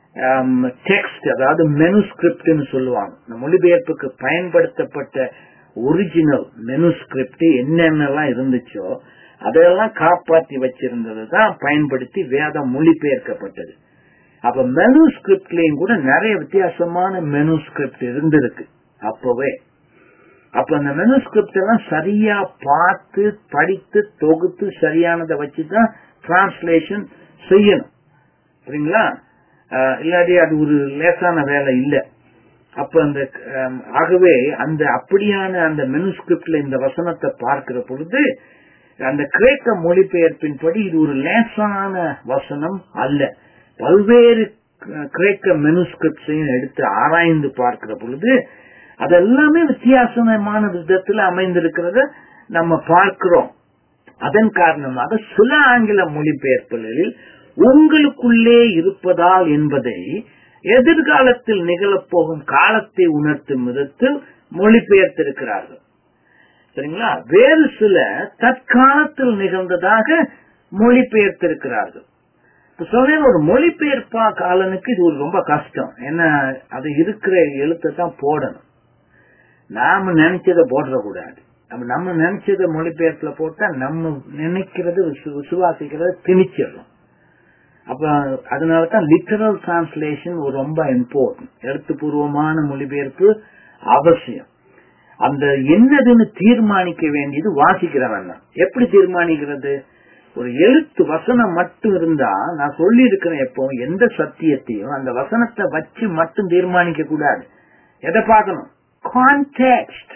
டெக்ஸ்ட் அதாவது மெனுஸ்கிரிப்ட்னு சொல்லுவாங்க இந்த மொழிபெயர்ப்புக்கு பயன்படுத்தப்பட்ட ஒரிஜினல் மெனுஸ்கிரிப்ட் என்னென்னலாம் இருந்துச்சோ அதெல்லாம் காப்பாற்றி வச்சிருந்தது தான் பயன்படுத்தி வேதம் மொழிபெயர்க்கப்பட்டது அப்ப மெனுஸ்கிரிப்ட்லயும் கூட நிறைய வித்தியாசமான மெனுஸ்கிரிப்ட் இருந்திருக்கு அப்பவே அப்ப அந்த மெனுஸ்கிரிப்ட் எல்லாம் சரியா பார்த்து படித்து தொகுத்து சரியானதை வச்சுதான் டிரான்ஸ்லேஷன் செய்யணும் சரிங்களா இல்லாட்டி அது ஒரு லேசான வேலை இல்ல அப்ப அந்த ஆகவே அந்த அப்படியான அந்த மெனுஸ்கிரிப்ட்ல இந்த வசனத்தை பார்க்கிற பொழுது அந்த கிரேக்க மொழிபெயர்ப்பின்படி இது ஒரு லேசான வசனம் அல்ல பல்வேறு கிரேக்க மெனுஸ்கிரிப்ட்ஸையும் எடுத்து ஆராய்ந்து பார்க்கிற பொழுது அதெல்லாமே வித்தியாசமான விதத்தில் அமைந்திருக்கிறத நம்ம பார்க்கிறோம் அதன் காரணமாக சில ஆங்கில மொழிபெயர்ப்புகளில் உங்களுக்குள்ளே இருப்பதால் என்பதை எதிர்காலத்தில் நிகழப்போகும் காலத்தை உணர்த்தும் விதத்தில் மொழிபெயர்த்திருக்கிறார்கள் சரிங்களா வேறு சில தற்காலத்தில் நிகழ்ந்ததாக மொழிபெயர்த்திருக்கிறார்கள் சொன்னேன் ஒரு மொழிபெயர்ப்பா காலனுக்கு இது ஒரு ரொம்ப கஷ்டம் ஏன்னா அது இருக்கிற எழுத்தை தான் போடணும் நாம நினைச்சதை போடக்கூடாது நம்ம நம்ம நினைச்சத மொழிபெயர்ப்புல போட்டா நம்ம நினைக்கிறது விசுவாசிக்கிறத திணிச்சிடணும் அப்ப அதனாலதான் லிட்டரல் டிரான்ஸ்லேஷன் ரொம்ப இம்பார்ட்டன்ட் எழுத்துப்பூர்வமான மொழிபெயர்ப்பு அவசியம் அந்த என்னதுன்னு தீர்மானிக்க வேண்டியது வாசிக்கிறவன் தான் எப்படி தீர்மானிக்கிறது ஒரு எழுத்து வசனம் மட்டும் இருந்தா நான் சொல்லி இருக்கிறேன் எப்போ எந்த சத்தியத்தையும் அந்த வசனத்தை வச்சு மட்டும் தீர்மானிக்க கூடாது எதை பார்க்கணும் கான்டெக்ட்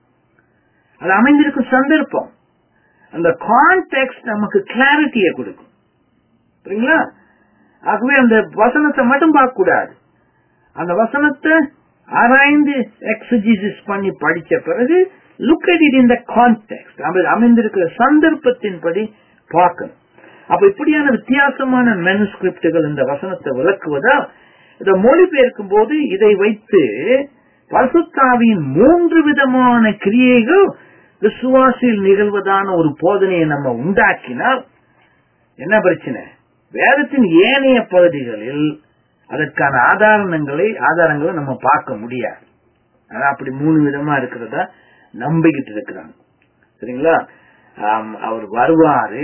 அது அமைந்திருக்கும் சந்தர்ப்பம் அந்த கான்டெக்ட் நமக்கு கிளாரிட்டியை கொடுக்கும் சரிங்களா ஆகவே அந்த வசனத்தை மட்டும் பார்க்க கூடாது அந்த வசனத்தை ஆராய்ந்து எக்ஸஜிசிஸ் பண்ணி படிச்ச பிறகு look at it in the context அமைந்திருக்கிற சந்தர்ப்பத்தின்படி பார்க்கணும் அப்ப இப்படியான வித்தியாசமான மெனுஸ்கிரிப்டுகள் இந்த வசனத்தை விளக்குவதா இதை மொழிபெயர்க்கும் போது இதை வைத்து பசுத்தாவியின் மூன்று விதமான கிரியைகள் விசுவாசியில் நிகழ்வதான ஒரு போதனையை நம்ம உண்டாக்கினால் என்ன பிரச்சனை வேதத்தின் ஏனைய பகுதிகளில் அதற்கான ஆதாரங்களை ஆதாரங்களை நம்ம பார்க்க முடியாது ஆனா அப்படி மூணு விதமா இருக்கிறதா நம்பிக்கிட்டு இருக்கிறாங்க சரிங்களா அவர் வருவாரு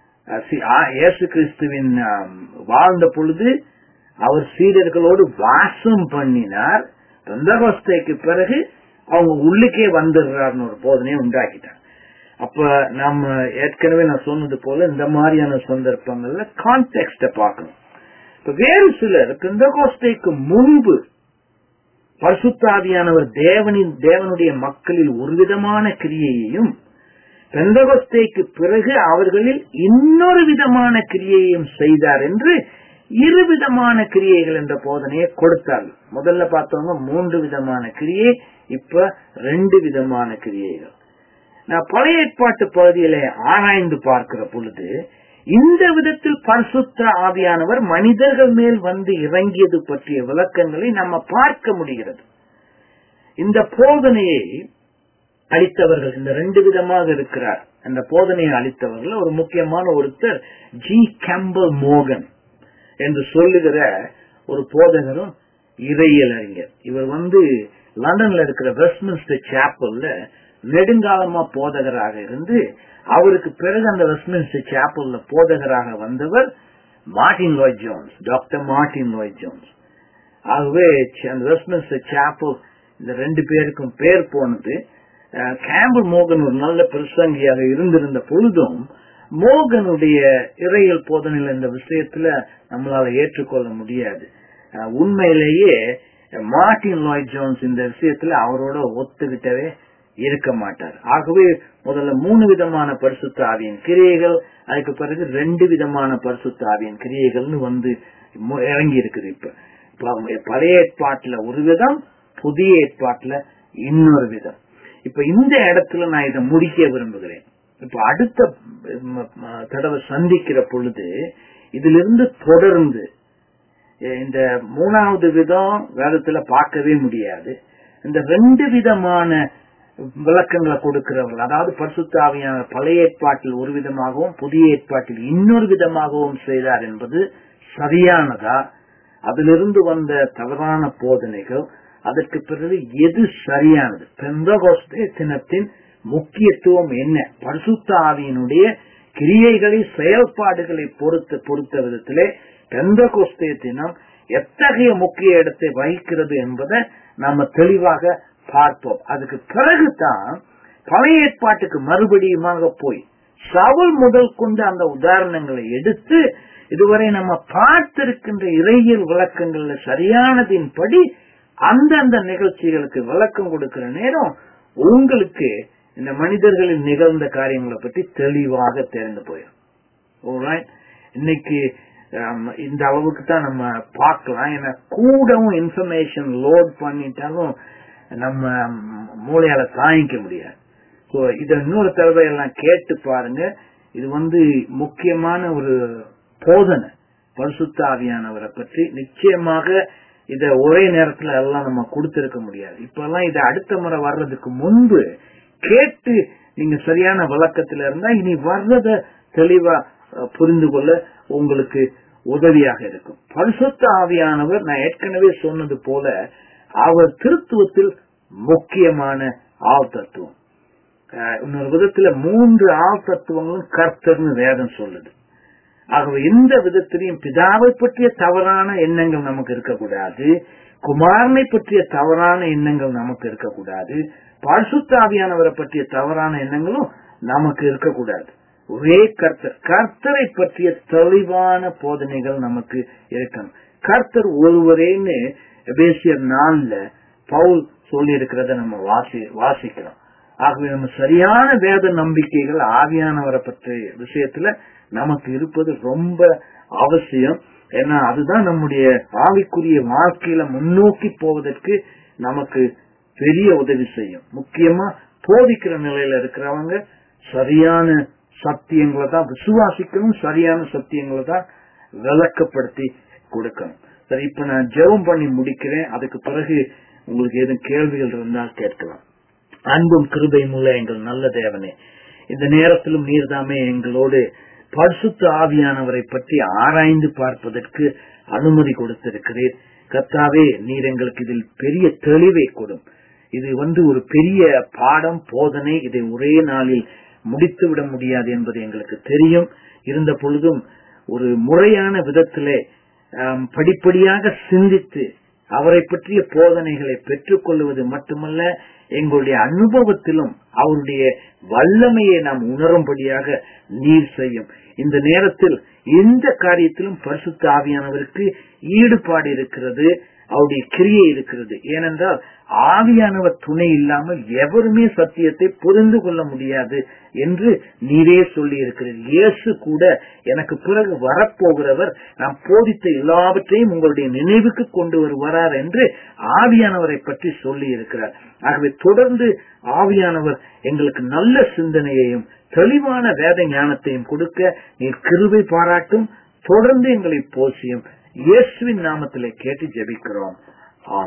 இயேசு கிறிஸ்துவின் வாழ்ந்த பொழுது அவர் சீடர்களோடு வாசம் பண்ணினார் தொந்தகோஸ்தைக்கு பிறகு அவங்க உள்ளுக்கே வந்துடுறாருன்னு ஒரு போதனையை உண்டாக்கிட்டாங்க அப்ப நம்ம ஏற்கனவே நான் சொன்னது போல இந்த மாதிரியான சந்தர்ப்பங்கள்ல கான்டெக்ட பார்க்கணும் இப்ப வேறு சிலர் பெந்தகோஸ்தைக்கு முன்பு பரிசுத்தாவியானவர் தேவனின் தேவனுடைய மக்களில் ஒரு விதமான கிரியையையும் பெந்தகோஸ்தைக்கு பிறகு அவர்களில் இன்னொரு விதமான கிரியையையும் செய்தார் என்று இரு விதமான கிரியைகள் என்ற போதனையை கொடுத்தார்கள் முதல்ல பார்த்தவங்க மூன்று விதமான கிரியை இப்ப ரெண்டு விதமான கிரியைகள் நான் பழைய ஏற்பாட்டு பகுதியில ஆராய்ந்து பார்க்கிற பொழுது இந்த விதத்தில் பரிசுத்த ஆவியானவர் மனிதர்கள் மேல் வந்து இறங்கியது பற்றிய விளக்கங்களை நம்ம பார்க்க முடிகிறது இந்த போதனையை அளித்தவர்கள் இந்த ரெண்டு விதமாக இருக்கிறார் அந்த போதனையை அளித்தவர்கள் ஒரு முக்கியமான ஒருத்தர் ஜி கேம்பல் மோகன் என்று சொல்லுகிற ஒரு போதகரும் இறையியல் அறிஞர் இவர் வந்து லண்டன்ல இருக்கிற வெஸ்ட்மின்ஸ்டர் சாப்பல்ல நெடுங்காலமா போதகராக இருந்து அவருக்கு பிறகு அந்த வெஸ்ட்மின்ஸ்டர் சாப்பல்ல போதகராக வந்தவர் Martin Lloyd Jones doctor Martin Lloyd Jones ஆகவே அந்த வெஸ்ட்மின்ஸ்டர் சாப்பல் இந்த ரெண்டு பேருக்கும் பேர் போனது கேம்பல் மோகன் ஒரு நல்ல பிரசங்கியாக இருந்திருந்த பொழுதும் மோகனுடைய இறையல் போதனையில் இந்த விஷயத்துல நம்மளால ஏற்றுக்கொள்ள முடியாது உண்மையிலேயே மார்டின் லாய் ஜோன்ஸ் இந்த விஷயத்துல அவரோட ஒத்துக்கிட்டவே இருக்க மாட்டார் ஆகவே முதல்ல மூணு விதமான பரிசுத்த ஆவியின் கிரியைகள் அதுக்கு பிறகு ரெண்டு விதமான பரிசுத்த ஆவியின் கிரியைகள்னு வந்து இறங்கி இருக்குது இப்ப பழைய ஏற்பாட்டுல ஒரு விதம் புதிய ஏற்பாட்டுல இன்னொரு விதம் இப்ப இந்த இடத்துல நான் இதை முடிக்க விரும்புகிறேன் இப்ப அடுத்த தடவை சந்திக்கிற பொழுது இதிலிருந்து தொடர்ந்து இந்த மூணாவது விதம் வேதத்துல பார்க்கவே முடியாது இந்த ரெண்டு விதமான விளக்கங்களை கொடுக்கிறவர்கள் அதாவது பரிசுத்தாவியான பழைய ஏற்பாட்டில் ஒரு விதமாகவும் புதிய ஏற்பாட்டில் இன்னொரு விதமாகவும் செய்தார் என்பது சரியானதா அதிலிருந்து வந்த தவறான போதனைகள் அதற்கு பிறகு எது சரியானது பெந்தகோஸ்தே தினத்தின் முக்கியத்துவம் என்ன பரிசுத்த ஆவியினுடைய கிரியைகளை செயல்பாடுகளை பொறுத்த பொறுத்த விதத்திலே பெந்தகோஸ்தே தினம் எத்தகைய முக்கிய இடத்தை வகிக்கிறது என்பதை நாம தெளிவாக பார்ப்போம் அதுக்கு பிறகுதான் பழைய ஏற்பாட்டுக்கு மறுபடியுமாக போய் சவுல் முதல் கொண்டு அந்த உதாரணங்களை எடுத்து இதுவரை நம்ம பார்த்திருக்கின்ற இறையியல் விளக்கங்கள்ல சரியானதின்படி அந்தந்த நிகழ்ச்சிகளுக்கு விளக்கம் கொடுக்கிற நேரம் உங்களுக்கு இந்த மனிதர்களில் நிகழ்ந்த காரியங்களை பற்றி தெளிவாக தெரிந்து போயிடும் இன்னைக்கு இந்த அளவுக்கு தான் நம்ம பார்க்கலாம் ஏன்னா கூடவும் இன்ஃபர்மேஷன் லோட் பண்ணிட்டாலும் நம்ம மூளையால தாங்கிக்க முடியாது ஸோ இத இன்னொரு தடவை எல்லாம் கேட்டு பாருங்க இது வந்து முக்கியமான ஒரு போதனை பரிசுத்த ஆவியானவரை பற்றி நிச்சயமாக இத ஒரே நேரத்துல எல்லாம் நம்ம கொடுத்திருக்க முடியாது இப்ப எல்லாம் இதை அடுத்த முறை வர்றதுக்கு முன்பு கேட்டு நீங்க சரியான விளக்கத்துல இருந்தா இனி வர்றத தெளிவா புரிந்து கொள்ள உங்களுக்கு உதவியாக இருக்கும் பரிசுத்த ஆவியானவர் நான் ஏற்கனவே சொன்னது போல அவர் திருத்துவத்தில் முக்கியமான ஆள் தத்துவம் இன்னொரு விதத்துல மூன்று ஆள் தத்துவங்களும் கர்த்தர்னு வேதம் சொல்லுது ஆகவே எந்த விதத்திலையும் பிதாவை பற்றிய தவறான எண்ணங்கள் நமக்கு இருக்கக்கூடாது குமாரனை பற்றிய தவறான எண்ணங்கள் நமக்கு இருக்கக்கூடாது பரிசுத்தாவியானவரை பற்றிய தவறான எண்ணங்களும் நமக்கு இருக்கக்கூடாது ஒரே கர்த்தர் கர்த்தரை பற்றிய தெளிவான போதனைகள் நமக்கு இருக்கணும் கர்த்தர் ஒருவரேன்னு எபேசியர் நாள்ல பவுல் சொல்லி இருக்கிறத நம்ம வாசி வாசிக்கிறோம் ஆகவே நம்ம சரியான வேத நம்பிக்கைகள் ஆவியானவரை பற்றிய விஷயத்துல நமக்கு இருப்பது ரொம்ப அவசியம் ஏன்னா அதுதான் நம்முடைய ஆவிக்குரிய வாழ்க்கையில முன்னோக்கி போவதற்கு நமக்கு பெரிய உதவி செய்யும் முக்கியமா போதிக்கிற நிலையில இருக்கிறவங்க சரியான சத்தியங்களை தான் விசுவாசிக்கணும் சரியான சத்தியங்களை தான் விளக்கப்படுத்தி கொடுக்கணும் சரி இப்ப நான் ஜெபம் பண்ணி முடிக்கிறேன் அதுக்கு பிறகு உங்களுக்கு ஏதும் கேள்விகள் இருந்தால் கேட்கலாம் அன்பும் கிருபையும் உள்ள எங்கள் நல்ல தேவனே இந்த நேரத்திலும் நீர்தாமே எங்களோடு பரிசுத்த ஆவியானவரை பற்றி ஆராய்ந்து பார்ப்பதற்கு அனுமதி கொடுத்திருக்கிறீர் கர்த்தாவே நீர் எங்களுக்கு இதில் பெரிய தெளிவை கொடும் இது வந்து ஒரு பெரிய பாடம் போதனை இதை ஒரே நாளில் முடித்து விட முடியாது என்பது எங்களுக்கு தெரியும் இருந்த பொழுதும் ஒரு முறையான விதத்திலே ஆம், படிப்படியாக சிந்தித்து அவரை பற்றிய போதனைகளை பெற்றுக் கொள்வது மட்டுமல்ல எங்களுடைய அனுபவத்திலும் அவருடைய வல்லமையை நாம் உணரும்படியாக நீர் செய்யும் இந்த நேரத்தில் எந்த காரியத்திலும் பரிசுத்த ஆவியானவருக்கு ஈடுபாடு இருக்கிறது அவருடைய கிரியை இருக்கிறது ஏனென்றால் ஆவியானவர் துணை இல்லாமல் எவருமே சத்தியத்தை புரிந்து கொள்ள முடியாது என்று நீரே சொல்லி இருக்கிறீர் இயேசு கூட எனக்கு பிறகு வரப்போகிறவர் நாம் போதித்த எல்லாவற்றையும் உங்களுடைய நினைவுக்கு கொண்டு வருவார் என்று ஆவியானவரை பற்றி சொல்லி இருக்கிறார் ஆகவே தொடர்ந்து ஆவியானவர் எங்களுக்கு நல்ல சிந்தனையையும் தெளிவான வேத ஞானத்தையும் கொடுக்க நீர் கிருபை பாராட்டும் தொடர்ந்து எங்களை போசியும் இயேசுவின் நாமத்திலே கேட்டு ஜெபிக்கிறோம்